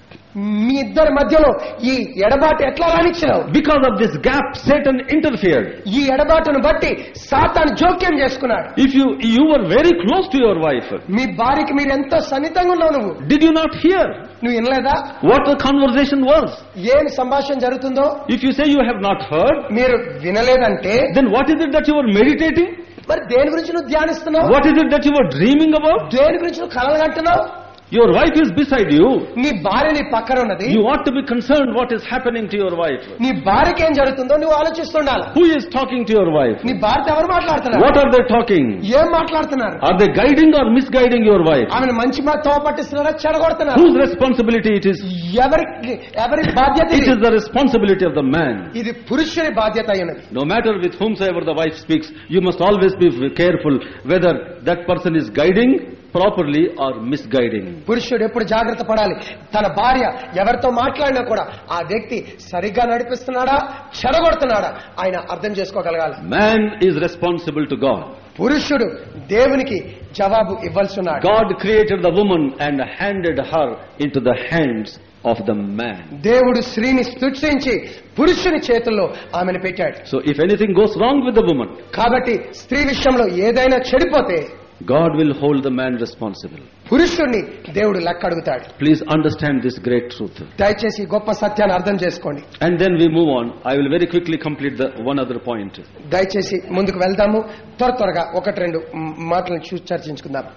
మీ ఇద్దరి మధ్యలో ఈ ఎడబాటు ఎట్లా రానిచ్చినావు Because of this gap, Satan interfered. ఈ ఎడబాటును బట్టి సాతాను జోక్యం చేసుకున్నాడు If you you were very close to your wife, మీ భార్యకి మీరు ఎంతో సన్నిహితంగా ఉన్నావు నువ్వు did you not hear నువ్వు వినలేదా what the conversation was? ఏం సంభాషణ జరుగుతుందో If you say you have not heard, మీరు వినలేదంటే then what is it that you were meditating? మరి దేని గురించి నువ్వు ధ్యానిస్తున్నావు What is it that you were dreaming about? దేని గురించి నువ్వు కలలు కంటున్నావు Your wife is beside you. నీ భార్య నీ పక్కన ఉన్నది You ought to be concerned what is happening to your wife. నీ భార్యకి ఏం జరుగుతుందో నువ్వు ఆలోచిస్తుండాలి Who is talking to your wife? నీ భార్య ఎవరు మాట్లాడుతున్నారు What are they talking? ఏం మాట్లాడుతున్నారు Are they guiding or misguiding your wife? ఆమెను మంచి మా తో పట్టిస్తున్నారా చెడగొడుతున్నారు Whose responsibility it is? ఎవరి ఎవరి బాధ్యత It ఇది? is the responsibility of the man. ఇది పురుషుని బాధ్యత అయి ఉన్నది No matter with whomsoever the wife speaks, you must always be careful whether that person is guiding properly or misguiding. పురుషుడు ఎప్పుడు జాగ్రత్త పడాలి తన భార్య ఎవరితో మాట్లాడినా కూడా ఆ వ్యక్తి సరిగ్గా నడిపిస్తున్నాడా చెడగొడుతున్నాడా ఆయన అర్థం చేసుకోగలగాలి Man is responsible to God. పురుషుడు దేవునికి జవాబు ఇవ్వాల్సి ఉన్నాడు God created the woman and handed her into the hands of the man. దేవుడు స్త్రీని సృష్టించి పురుషుని చేతుల్లో ఆమెను పెట్టాడు So if anything goes wrong with the woman, కాబట్టి స్త్రీ విషయంలో ఏదైనా చెడిపోతే God will hold the man responsible. పురుషుణ్ణి దేవుడు లెక్క అడుగుతాడు Please understand this great truth. దయచేసి ఈ గొప్ప సత్యాన్ని అర్థం చేసుకోండి And then we move on. I will very quickly complete the one other point. దయచేసి ముందుకు వెళ్దాము త్వర త్వరగా ఒకటి రెండు మ్, మాటలను చూ చర్చించుకుందాం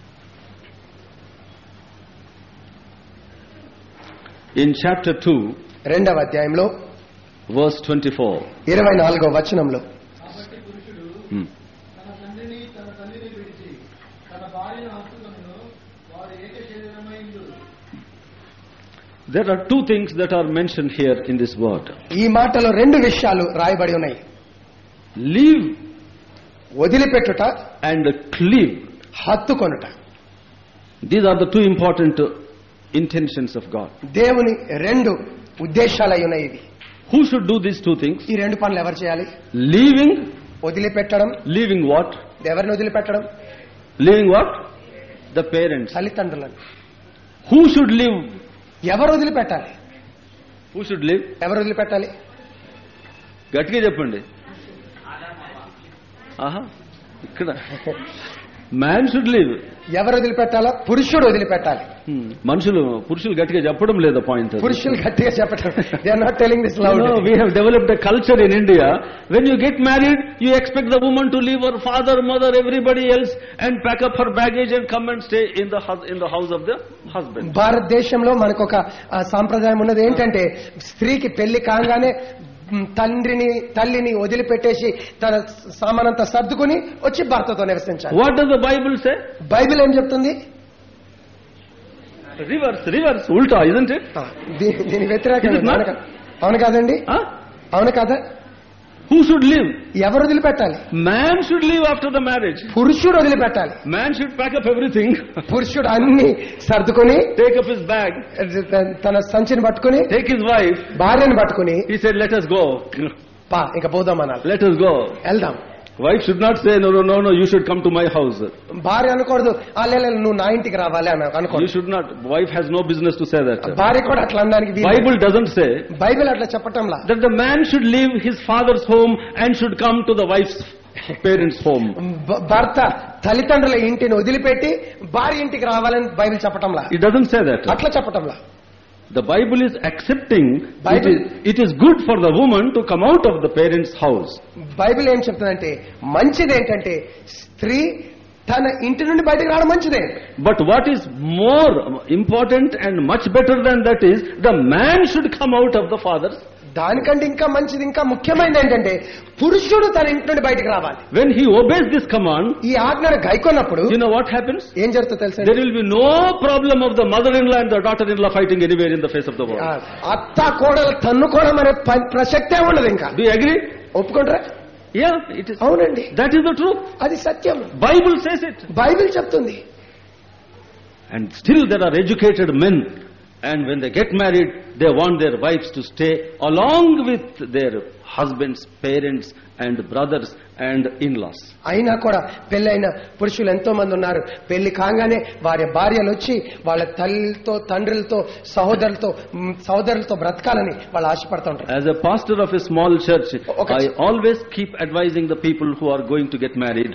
In chapter 2, రెండవ అధ్యాయంలో verse 24. ఇరవై నాలుగో వచనంలో కాబట్టి పురుషుడు Hmm. తన తండ్రిని తన తల్లిని విడిచి తన భార్యను హత్తుకొనును వారు ఏక శరీరమైందు There are two things that are mentioned here in this word. ఈ మాటలో రెండు విషయాలు రాయబడి ఉన్నాయి Leave వదిలిపెట్టుట and cleave. హత్తుకొనుట These are the two important uh, intentions of God. దేవుని రెండు ఉద్దేశాలై ఉన్నాయి ఇవి Who should do these two things? ఈ రెండు పనులు ఎవరు చేయాలి Leaving, వదిలిపెట్టడం leaving what? ఎవరిని వదిలిపెట్టడం Leaving what? The parents. తల్లిదండ్రులను Who should leave? ఎవరు వదిలిపెట్టాలి Who should leave? ఎవరు వదిలిపెట్టాలి గట్టిగా చెప్పండి ఆహా ఇక్కడ మ్యాన్ షుడ్ లివ్ ఎవరు వదిలిపెట్టాలో పురుషుడు వదిలిపెట్టాలి మనుషులు పురుషులు గట్టిగా చెప్పడం లేదు పాయింట్ పురుషులు గట్టిగా చెప్పటం they are not telling this loud we have developed a culture in India. When you get married, you expect the woman to leave her father, mother, everybody else, and pack up her baggage and come and stay in the hus- in the house of the husband. భారతదేశంలో మనకు ఒక ఆ, సాంప్రదాయం ఉన్నది ఏంటంటే స్త్రీకి పెళ్లి కాగానే మ్, తండ్రిని తల్లిని వదిలిపెట్టేసి తన సామానంతా సర్దుకుని వచ్చి భర్తతో నివసించాలి What does the Bible say? Bible ఏం చెప్తుంది Reverse, reverse, ulta, isn't it? ఆ, దీ- దీని వ్యతిరేకంగా Is it not? అవును కా- అవును కాదండి Huh? అవును కాదా Who should live? ఎవరు వదిలిపెట్టాలి Man should live after the marriage. పురుషుడు వదిలిపెట్టాలి Man should pack up everything, పురుషుడు అన్ని సర్దుకుని take up his bag, తన సంచిని పట్టుకుని take his wife. భార్యను పట్టుకుని He said, let us go. పా ఇంకా పోదాం అనాలి Let us go. వెళ్దాం Wife should not say, no, no, no, no, you should come to my house. భార్య అనకూడదు "ఆ, లే లే, నువ్వు నా ఇంటికి రావాలి అని You అనుకోండి should not. Wife has no business to say that. భార్య కూడా అట్లా అనడానికి వీలు లేదు. Bible doesn't say బైబిల్ అట్లా చెప్పటంలా that the man should leave his father's home and should come to the wife's parents' home. భ- భర్త తల్లిదండ్రుల ఇంటిని వదిలిపెట్టి భార్య ఇంటికి రావాలని బైబిల్ చెప్పటంలా It doesn't say that. అట్లా చెప్పటంలా The Bible is accepting it Bible- is, it is good for the woman to come out of the parents' house. Bible ఏం చెప్తుందంటే మంచిది ఏంటంటే స్త్రీ తన ఇంటి నుండి బయటకు రావడం మంచిదే But what is more important and much better than that is the man should come out of the father's. దానికంటే ఇంకా మంచిది ఇంకా ముఖ్యమైనది ఏంటంటే పురుషుడు తన ఇంటి నుండి బయటకు రావాలి When he obeys this command, ఈ ఆజ్ఞను గైకొన్నప్పుడు you know what happens? ఏం జరుగుతుందో తెలుసా There will be no problem of the mother-in-law and the daughter-in-law fighting anywhere in the face of the ఆ, world. అత్త కోడలు తన్నుకోవడం అనే ప- ప్రసక్తే ఉండదు ఇంకా Do you agree? ఒప్పుకుంటారా Yeah, it is. అవునండి That is the truth. అది సత్యం Bible says it. బైబిల్ చెప్తుంది And still there are educated men and when they get married, they want their wives to stay along with their husbands, parents and brothers and in-laws. అయినా కూడా పెళ్ళైన పురుషులు ఎంతో మంది ఉన్నారు పెళ్లి కాగానే వారి భార్యలు వచ్చి వాళ్ళ తల్లితో తండ్రులతో సహోదరులతో మ్, సహోదరులతో బ్రతకాలని వాళ్ళు ఆశపడుతూ ఉంటారు As a pastor of a small church, Okay. I always keep advising the people who are going to get married.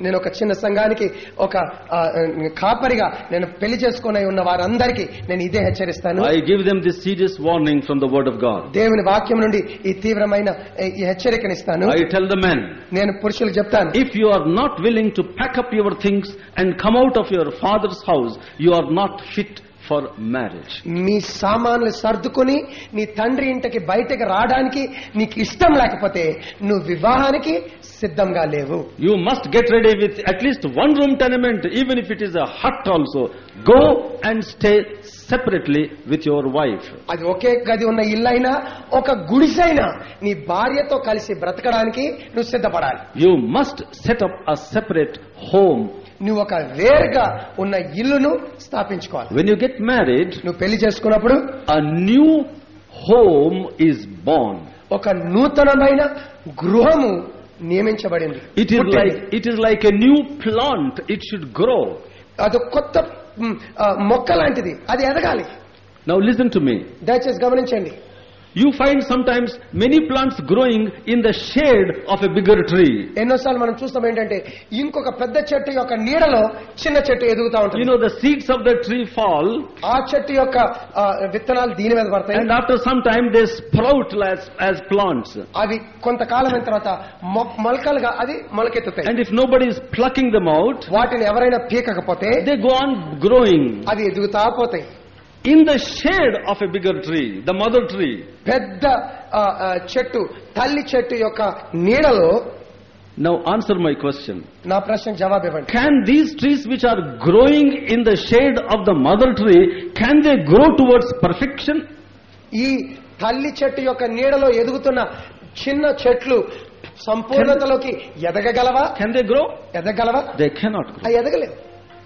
నేను ఒక చిన్న సంఘానికి ఒక ఆ, కాపరిగా నేను పెళ్లి చేసుకుని ఉన్న వారందరికీ నేను ఇదే హెచ్చరిస్తాను I give them this serious warning from the word of God. దేవుని వాక్యం నుండి ఈ తీవ్రమైన ఈ హెచ్చరికనిస్తాను I tell the men, నేను పురుషులకు చెప్తాను if you are not willing to pack up your things and come out of your father's house, you are not fit for marriage. మీ సామాన్లు సర్దుకుని నీ తండ్రి ఇంటికి బయటకు రావడానికి నీకు ఇష్టం లేకపోతే నువ్వు వివాహానికి సిద్ధంగా లేవు You must get ready with at least one room tenement, even if it is a hut also. Go and stay separately with your wife. అది ఒకే గది ఉన్న ఇల్లైనా ఒక గుడిసైనా నీ భార్యతో కలిసి బ్రతకడానికి నువ్వు సిద్ధపడాలి You must set up a separate home. నువ్వు ఒక వేరుగా ఉన్న ఇల్లును స్థాపించుకోవాలి When you get married, నువ్వు పెళ్లి చేసుకున్నప్పుడు a new home is born. ఒక నూతనమైన గృహము నియమించబడింది It is పుట్టింది. like, it is like a new plant. It should grow. అది కొత్త మ్, ఆ, మొక్క లాంటిది అది ఎదగాలి Now listen to me. దయచేసి గమనించండి You find sometimes many plants growing in the shade of a bigger tree. ఎన్నోసార్లు మనం చూస్తాం ఏంటంటే ఇంకొక పెద్ద చెట్టు యొక్క నీడలో చిన్న చెట్టు ఎదుగుతా You ఉంటుంది know, the seeds of the tree fall, ఆ చెట్టు యొక్క ఆ, విత్తనాలు దీని మీద పడతాయి and after some time they sprout as, as plants. అవి కొంతకాలం అయిన తర్వాత మొ- మొలకలుగా అది మొలకెత్తుతాయి And if nobody is plucking them out, వాటిని ఎవరైనా పీకకపోతే they go on growing అవి ఎదుగుతా పోతాయి in the shade of a bigger tree, the mother tree. పెద్ద ఆ, ఆ, చెట్టు తల్లి చెట్టు యొక్క నీడలో Now answer my question. నా ప్రశ్నకు జవాబు ఇవ్వండి Can these trees which are growing in the shade of the mother tree, can they grow towards perfection? ఈ తల్లి చెట్టు యొక్క నీడలో ఎదుగుతున్న చిన్న చెట్లు సంపూర్ణతలోకి ఎదగగలవా Can they grow? ఎదగలవా They cannot grow. అవి ఎదగలేవు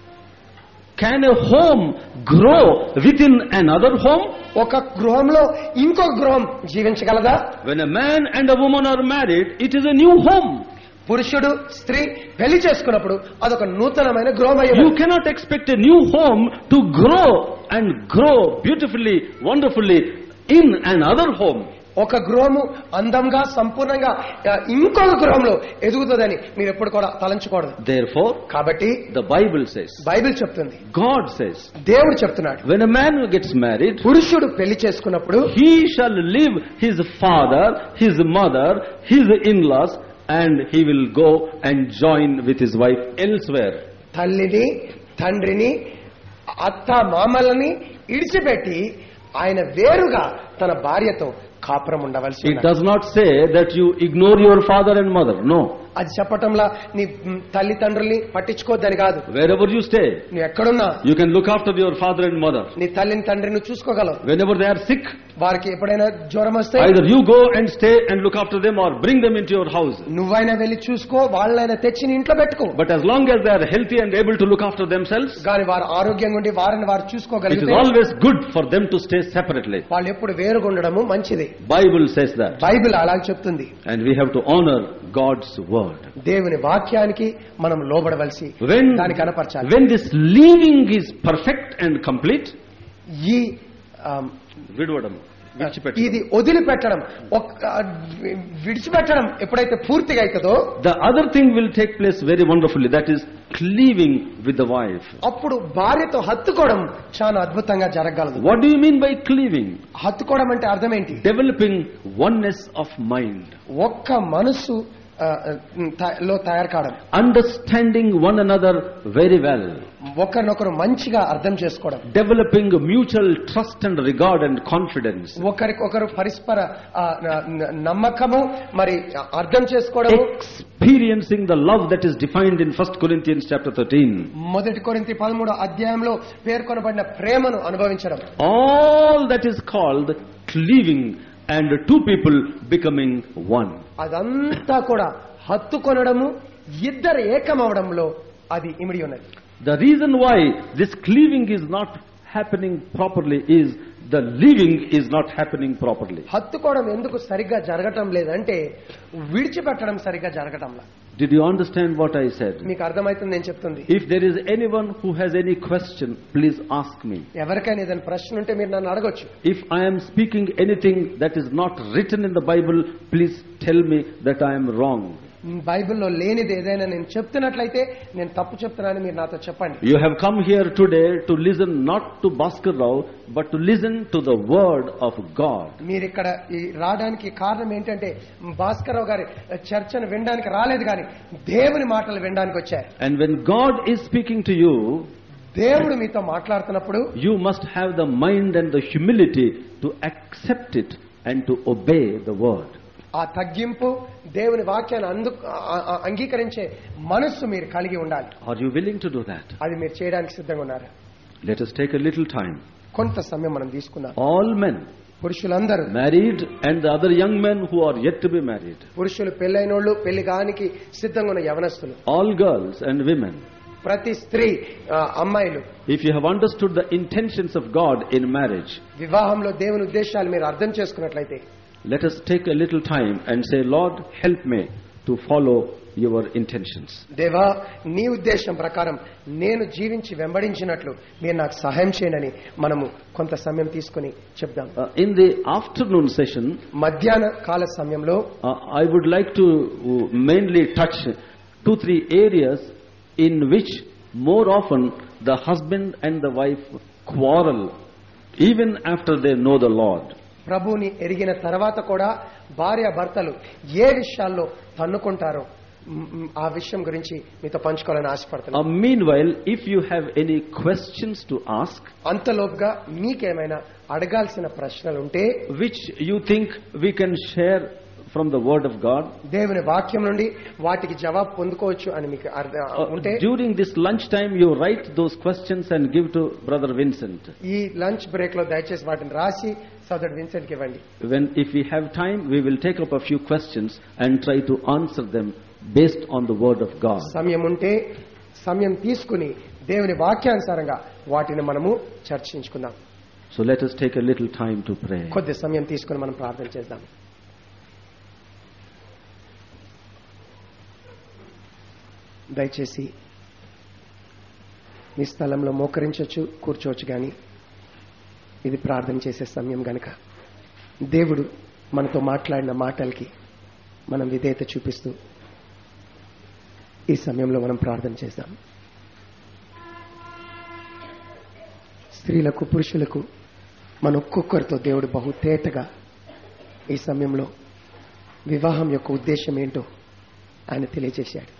Can a home grow within another home? ఒక గృహంలో ఇంకొక గృహం జీవించగలదా When a man and a woman are married, it is a new home. పురుషుడు స్త్రీ పెళ్లి చేసుకున్నప్పుడు అదొక నూతనమైన గృహం అయి You ఉన్నది. cannot expect a new home to grow and grow beautifully, wonderfully in another home. ఒక గృహము అందంగా సంపూర్ణంగా ఆ, ఇంకొక గృహంలో ఎదుగుతుందని మీరు ఎప్పుడు కూడా తలంచకూడదు Therefore, కాబట్టి the Bible says, బైబిల్ చెప్తుంది God says, దేవుడు చెప్తున్నాడు when a man gets married, పురుషుడు పెళ్లి చేసుకున్నప్పుడు he shall leave his father, his mother, his in-laws, and he will go and join with his wife elsewhere. తల్లిని తండ్రిని అత్త మామలని ఇడిచిపెట్టి ఆయన వేరుగా తన భార్యతో కాపురం ఉండవలసి It ఉన్నది. does not say that you ignore your father and mother. No. అది చెప్పటంలా నీ మ్, తల్లిదండ్రుల్ని పట్టించుకోవద్దని కాదు Wherever you stay, నువ్వు ఎక్కడున్నా you can look after your father and mother. నీ తల్లిని తండ్రిని చూసుకోగలవు Whenever they are sick, వారికి ఎప్పుడైనా జ్వరం వస్తే either you go and stay and look after them or bring them into your house. నువ్వైనా వెళ్ళి చూసుకో వాళ్ళైనా తెచ్చి నీ ఇంట్లో పెట్టుకో But as long as they are healthy and able to look after themselves, కానీ వారు ఆరోగ్యంగా ఉండి వారిని వారు it is చూసుకోగలిగితే always good for them to stay separately. వాళ్ళు ఎప్పుడు వేరుగా ఉండడము మంచిది Bible says that. బైబిల్ అలాగే చెప్తుంది And we have to honor God's word. దేవుని వాక్యానికి మనం లోబడవలసి When, దాన్ని కనపరచాలి when this leaving is perfect and complete, ఈ ఆమ్, విడవడం విడిచిపెట్టడం. ఇది వదిలిపెట్టడం ఒక్క విడిచిపెట్టడం ఎప్పుడైతే పూర్తిగా అవుతుందో The other thing will take place very wonderfully. That is cleaving with the wife. అప్పుడు భార్యతో హత్తుకోవడం చాలా అద్భుతంగా జరగగలదు What do you mean by cleaving? హత్తుకోవడం అంటే అర్థం ఏంటి Developing oneness of mind. ఒక్క మనస్సు ఆ, ఆ, త- లో తయారు కావడం Understanding one another very well. ఒకరినొకరు మంచిగా అర్థం చేసుకోవడం Developing mutual trust and regard and confidence. ఒకరికొకరు పరస్పర ఆ, న- న- నమ్మకము మరి అర్థం చేసుకోవడము Experiencing the love that is defined in 1 Corinthians chapter 13. మొదటి కొరింతి పదమూడు అధ్యాయంలో పేర్కొనబడిన ప్రేమను అనుభవించడం All that is called cleaving and two people becoming one. అదంతా కూడా హత్తుకొనడము ఇద్దరు ఏకమవడంలో అది ఇమిడి ఉన్నది The reason why this cleaving is not happening properly is the leaving is not happening properly. హత్తుకోవడం ఎందుకు సరిగ్గా జరగటం లేదంటే విడిచిపెట్టడం సరిగ్గా జరగటంలా Did you understand what I said? మీకు అర్థమవుతుంది నేను చెప్తుంది If there is anyone who has any question, please ask me. ఎవరికైనా ఏదైనా ప్రశ్న ఉంటే మీరు నన్ను అడగొచ్చు If I am speaking anything that is not written in the Bible, please tell me that I am wrong. బైబిల్లో లేనిది ఏదైనా నేను చెప్తున్నట్లయితే నేను తప్పు చెప్తున్నానని మీరు నాతో చెప్పండి You have come here today to listen not to Bhaskar Rao, but to listen to the word of God. మీరు ఇక్కడ ఈ రావడానికి కారణం ఏంటంటే భాస్కరరావు గారి చర్చను వినడానికి రాలేదు కానీ దేవుని మాటలు వినడానికి వచ్చారు And when God is speaking to you, దేవుడు మీతో మాట్లాడుతున్నప్పుడు you must have the mind and the humility to accept it and to obey the word. ఆ తగ్గింపు దేవుని వాక్యాన్ని అందు ఆ- ఆ- అంగీకరించే మనస్సు మీరు కలిగి ఉండాలి Are you willing to do that? అది మీరు చేయడానికి సిద్ధంగా ఉన్నారు Let us take a little time. కొంత సమయం మనం తీసుకుందాం All men, పురుషులందరూ married and the other young men who are yet to be married, పురుషులు పెళ్ళైనోళ్ళు పెళ్లి కానికి సిద్ధంగా ఉన్న యవనస్తులు all girls and women, ప్రతి స్త్రీ ఆ, అమ్మాయిలు if you have understood the intentions of God in marriage, వివాహంలో దేవుని ఉద్దేశాలు మీరు అర్థం చేసుకున్నట్లయితే let us take a little time and say, Lord, help me to follow your intentions. దేవా నీ ఉద్దేశం ప్రకారం నేను జీవించి వెంబడించినట్లు మీరు నాకు సహాయం చేయనని మనము కొంత సమయం తీసుకుని చెప్దాం Uh, in the afternoon session, మధ్యాహ్న కాల సమయంలో uh, I would like to uh, mainly touch two, three areas in which more often the husband and the wife quarrel even after they know the Lord. ప్రభువుని ఎరిగిన తర్వాత కూడా భార్య భర్తలు ఏ విషయాల్లో తన్నుకుంటారో మ్, మ్, ఆ విషయం గురించి మీతో పంచుకోవాలని ఆశపడుతున్నాను Uh, meanwhile, if you have any questions to ask, అంతలోపుగా మీకేమైనా అడగాల్సిన ప్రశ్నలు ఉంటే which you think we can share from the Word of God, దేవుని వాక్యం నుండి వాటికి జవాబు పొందుకోవచ్చు అని మీకు అర్థం uh, ఉంటే during this lunchtime you write those questions and give to Brother Vincent. ఈ లంచ్ బ్రేక్ లో దయచేసి వాటిని రాసి సోదరుడు విన్సెంట్ కి ఇవ్వండి When, if we have time, we will take up a few questions and try to answer them based on the Word of God. సమయం ఉంటే సమయం తీసుకుని దేవుని వాక్యానుసారంగా వాటిని మనము చర్చించుకుందాం So let us take a little time to pray. కొద్ది సమయం తీసుకుని మనం ప్రార్థన చేద్దాం దయచేసి మీ స్థలంలో మోకరించవచ్చు కూర్చోవచ్చు కానీ ఇది ప్రార్థన చేసే సమయం గనక దేవుడు మనతో మాట్లాడిన మాటలకి మనం విధేయత చూపిస్తూ ఈ సమయంలో మనం ప్రార్థన చేద్దాం స్త్రీలకు పురుషులకు మన ఒక్కొక్కరితో దేవుడు బహు తేటగా ఈ సమయంలో వివాహం యొక్క ఉద్దేశం ఏంటో ఆయన తెలియజేశాడు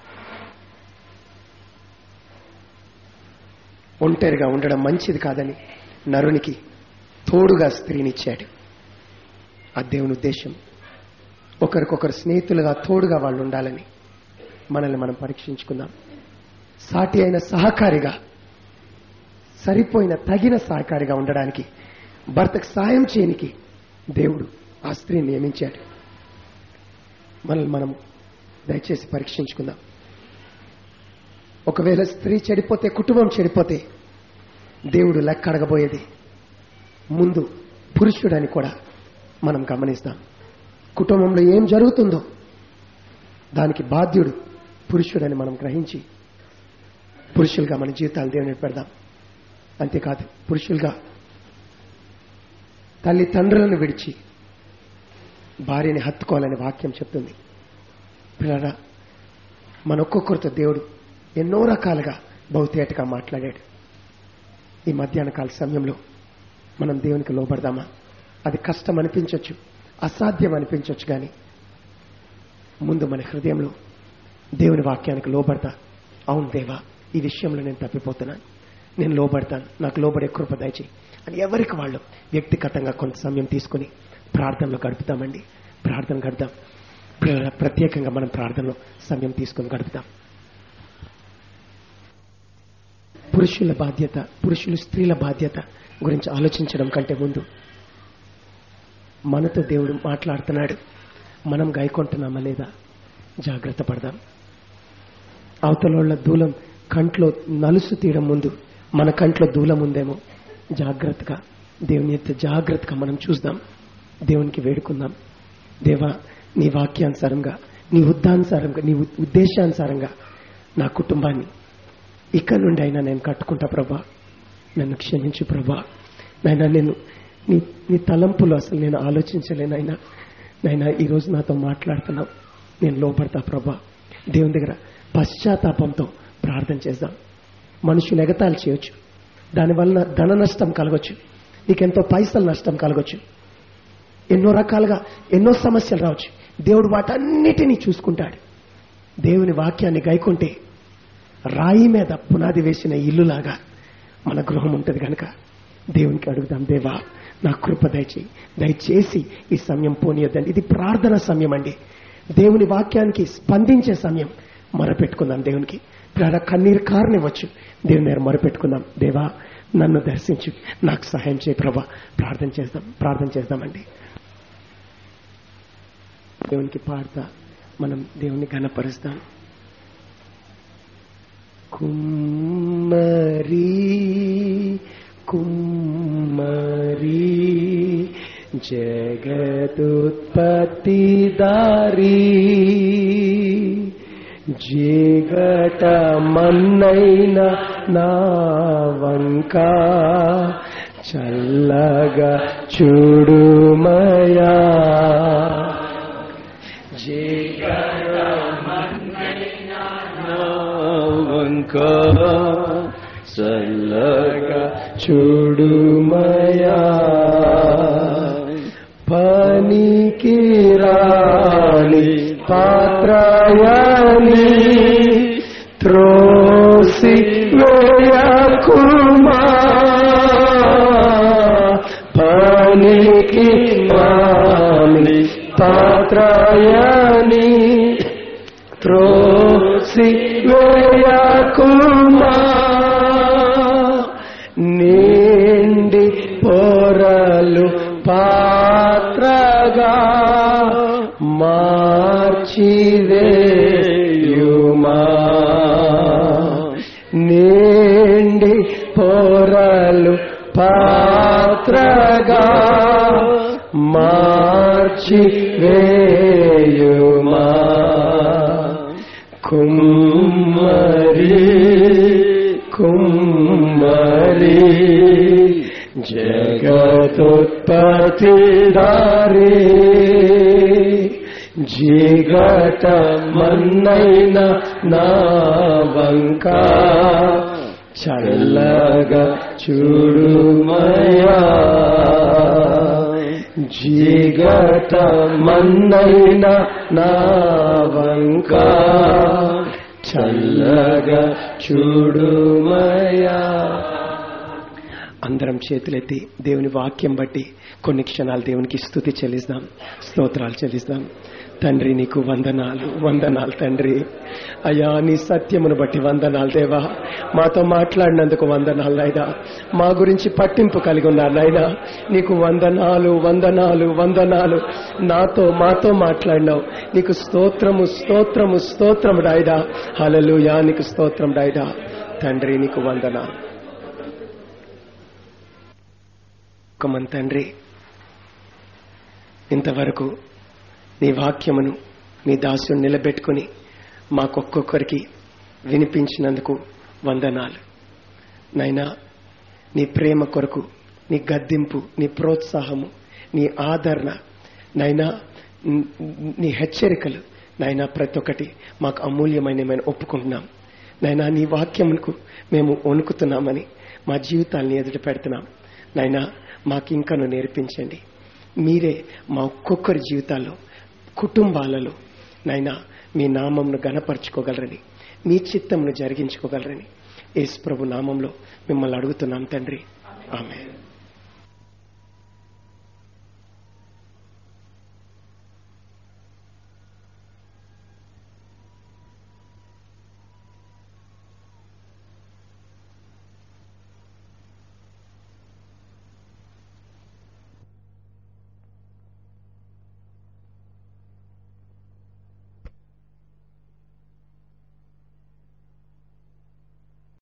ఒంటరిగా ఉండడం మంచిది కాదని నరునికి తోడుగా స్త్రీనిచ్చాడు ఆ దేవుని ఉద్దేశం ఒకరికొకరు స్నేహితులుగా తోడుగా వాళ్ళు ఉండాలని మనల్ని మనం పరీక్షించుకుందాం సాటి అయిన సహకారిగా సరిపోయిన తగిన సహకారిగా ఉండడానికి భర్తకు సాయం చేయనికి దేవుడు ఆ స్త్రీని నియమించాడు మనల్ని మనం దయచేసి పరీక్షించుకుందాం ఒకవేళ స్త్రీ చెడిపోతే కుటుంబం చెడిపోతే దేవుడు లెక్క అడగబోయేది ముందు పురుషుడని కూడా మనం గమనిస్తాం కుటుంబంలో ఏం జరుగుతుందో దానికి బాధ్యుడు పురుషుడని మనం గ్రహించి పురుషులుగా మన జీవితాలు దేవుని పెడదాం అంతేకాదు పురుషులుగా తల్లిదండ్రులను విడిచి భార్యని హత్తుకోవాలని వాక్యం చెప్తుంది పిల్లరా మన ఒక్కొక్కరితో దేవుడు ఎన్నో రకాలుగా బహుతేటగా మాట్లాడాడు ఈ మధ్యాహ్న కాల సమయంలో మనం దేవునికి లోబడదామా అది కష్టం అనిపించవచ్చు అసాధ్యం అనిపించవచ్చు కానీ ముందు మన హృదయంలో దేవుని వాక్యానికి లోబడతా అవును దేవా ఈ విషయంలో నేను తప్పిపోతున్నాను నేను లోబడతాను నాకు లోబడే కృప దయచేయి అని ఎవరికి వాళ్ళు వ్యక్తిగతంగా కొంత సమయం తీసుకుని ప్రార్థనలో గడుపుతామండి ప్రార్థన గడుపుదాం ప్ర- ప్రత్యేకంగా మనం ప్రార్థనలో సమయం తీసుకొని గడుపుతాం పురుషుల బాధ్యత పురుషులు స్త్రీల బాధ్యత గురించి ఆలోచించడం కంటే ముందు మనతో దేవుడు మాట్లాడుతున్నాడు మనం గాయకుంటున్నామా లేదా జాగ్రత్త పడదాం అవతలోళ్ళ దూలం కంట్లో నలుసు తీయడం ముందు మన కంట్లో దూలం ఉందేమో జాగ్రత్తగా దేవుని యొక్క జాగ్రత్తగా మనం చూద్దాం దేవునికి వేడుకుందాం దేవా నీ వాక్యానుసారంగా నీ ఉద్దానుసారంగా నీ ఉ- ఉద్దేశానుసారంగా నా కుటుంబాన్ని ఇక్కడ నుండి అయినా నేను కట్టుకుంటా ప్రభా నన్ను క్షమించు ప్రభా నైనా నేను నీ నీ తలంపులు అసలు నేను ఆలోచించలేనైనా నైనా ఈరోజు నాతో మాట్లాడుతున్నావు నేను లోపడతా ప్రభా దేవుని దగ్గర పశ్చాత్తాపంతో ప్రార్థన చేద్దాం మనుషులు ఎగతాళి చేయొచ్చు దానివల్ల ధన నష్టం కలగొచ్చు నీకెంతో పైసల నష్టం కలగొచ్చు ఎన్నో రకాలుగా ఎన్నో సమస్యలు రావచ్చు దేవుడు వాటన్నిటినీ చూసుకుంటాడు దేవుని వాక్యాన్ని గైకుంటే రాయి మీద పునాది వేసిన ఇల్లులాగా మన గృహం ఉంటుంది కనుక దేవునికి అడుగుదాం దేవా నా కృప దయచేయి దయచేసి ఈ సమయం పోనీయద్దండి ఇది ప్రార్థన సమయం అండి దేవుని వాక్యానికి స్పందించే సమయం మొరపెట్టుకుందాం దేవునికి ఇక్కడ కన్నీరు కారనివ్వచ్చు దేవుని దగ్గర మొరపెట్టుకుందాం దేవా నన్ను దర్శించు నాకు సహాయం చేయి ప్రభా ప్రార్థన చేద్దాం ప్రార్థన చేద్దామండి దేవునికి పాడతా మనం దేవుని ఘనపరుస్తాం కుమ్మరి కుమ్మరి జగదుత్పత్తిదారి జిగట మన్నైన నా వంక చల్లగా చూడుమయా వంక చల్లగా చూడుమయా పనికి రాని పాత్రయాని త్రోసి వేయకుమా పనికి రాని పాత్రయాని త్రోసి వేయకుమా నిండి పొరలు పాత్రగా మార్చివేయుమా నిండి పొరలు పాత్రగా మార్చివేయుమా కుమ్మరి కుమ్మరి జగతుత్పత్తిదారి జిగట మన్నైన నా వంక చల్లగా చూడుమయా జిగట మన్నైన నా వంక చల్లగా చూడుమయా అందరం చేతులెత్తి దేవుని వాక్యం బట్టి కొన్ని క్షణాలు దేవునికి స్థుతి చెల్లిస్తాం స్తోత్రాలు చెల్లిస్తాం తండ్రి నీకు వందనాలు వందనాలు తండ్రి అయ్యా నీ సత్యమును బట్టి వందనాలు దేవా మాతో మాట్లాడినందుకు వందనాలు నాయనా మా గురించి పట్టింపు కలిగి ఉన్నారు నాయనా నీకు వందనాలు వందనాలు వందనాలు నాతో మాతో మాట్లాడినావు నీకు స్తోత్రము స్తోత్రము స్తోత్రము డాయిడా హలలుయా నీకు స్తోత్రం డాయిడా తండ్రి నీకు వందనాలు ఒక మన తండ్రి ఇంతవరకు నీ వాక్యమును నీ దాసుని నిలబెట్టుకుని మాకొక్కొక్కరికి వినిపించినందుకు వందనాలు నైనా నీ ప్రేమ కొరకు నీ గద్దింపు నీ ప్రోత్సాహము నీ ఆదరణ నైనా న్- నీ హెచ్చరికలు నైనా ప్రతి ఒక్కటి మాకు అమూల్యమైన మేము ఒప్పుకుంటున్నాం నైనా నీ వాక్యమునకు మేము వణుకుతున్నామని మా జీవితాల్ని ఎదుట పెడుతున్నాం నైనా మాకు ఇంకను నేర్పించండి మీరే మా ఒక్కొక్కరి జీవితాల్లో కుటుంబాలలో నైనా మీ నామంను గనపరుచుకోగలరని మీ చిత్తంను జరిగించుకోగలరని యేసు ప్రభు నామంలో మిమ్మల్ని అడుగుతున్నాం తండ్రి ఆమె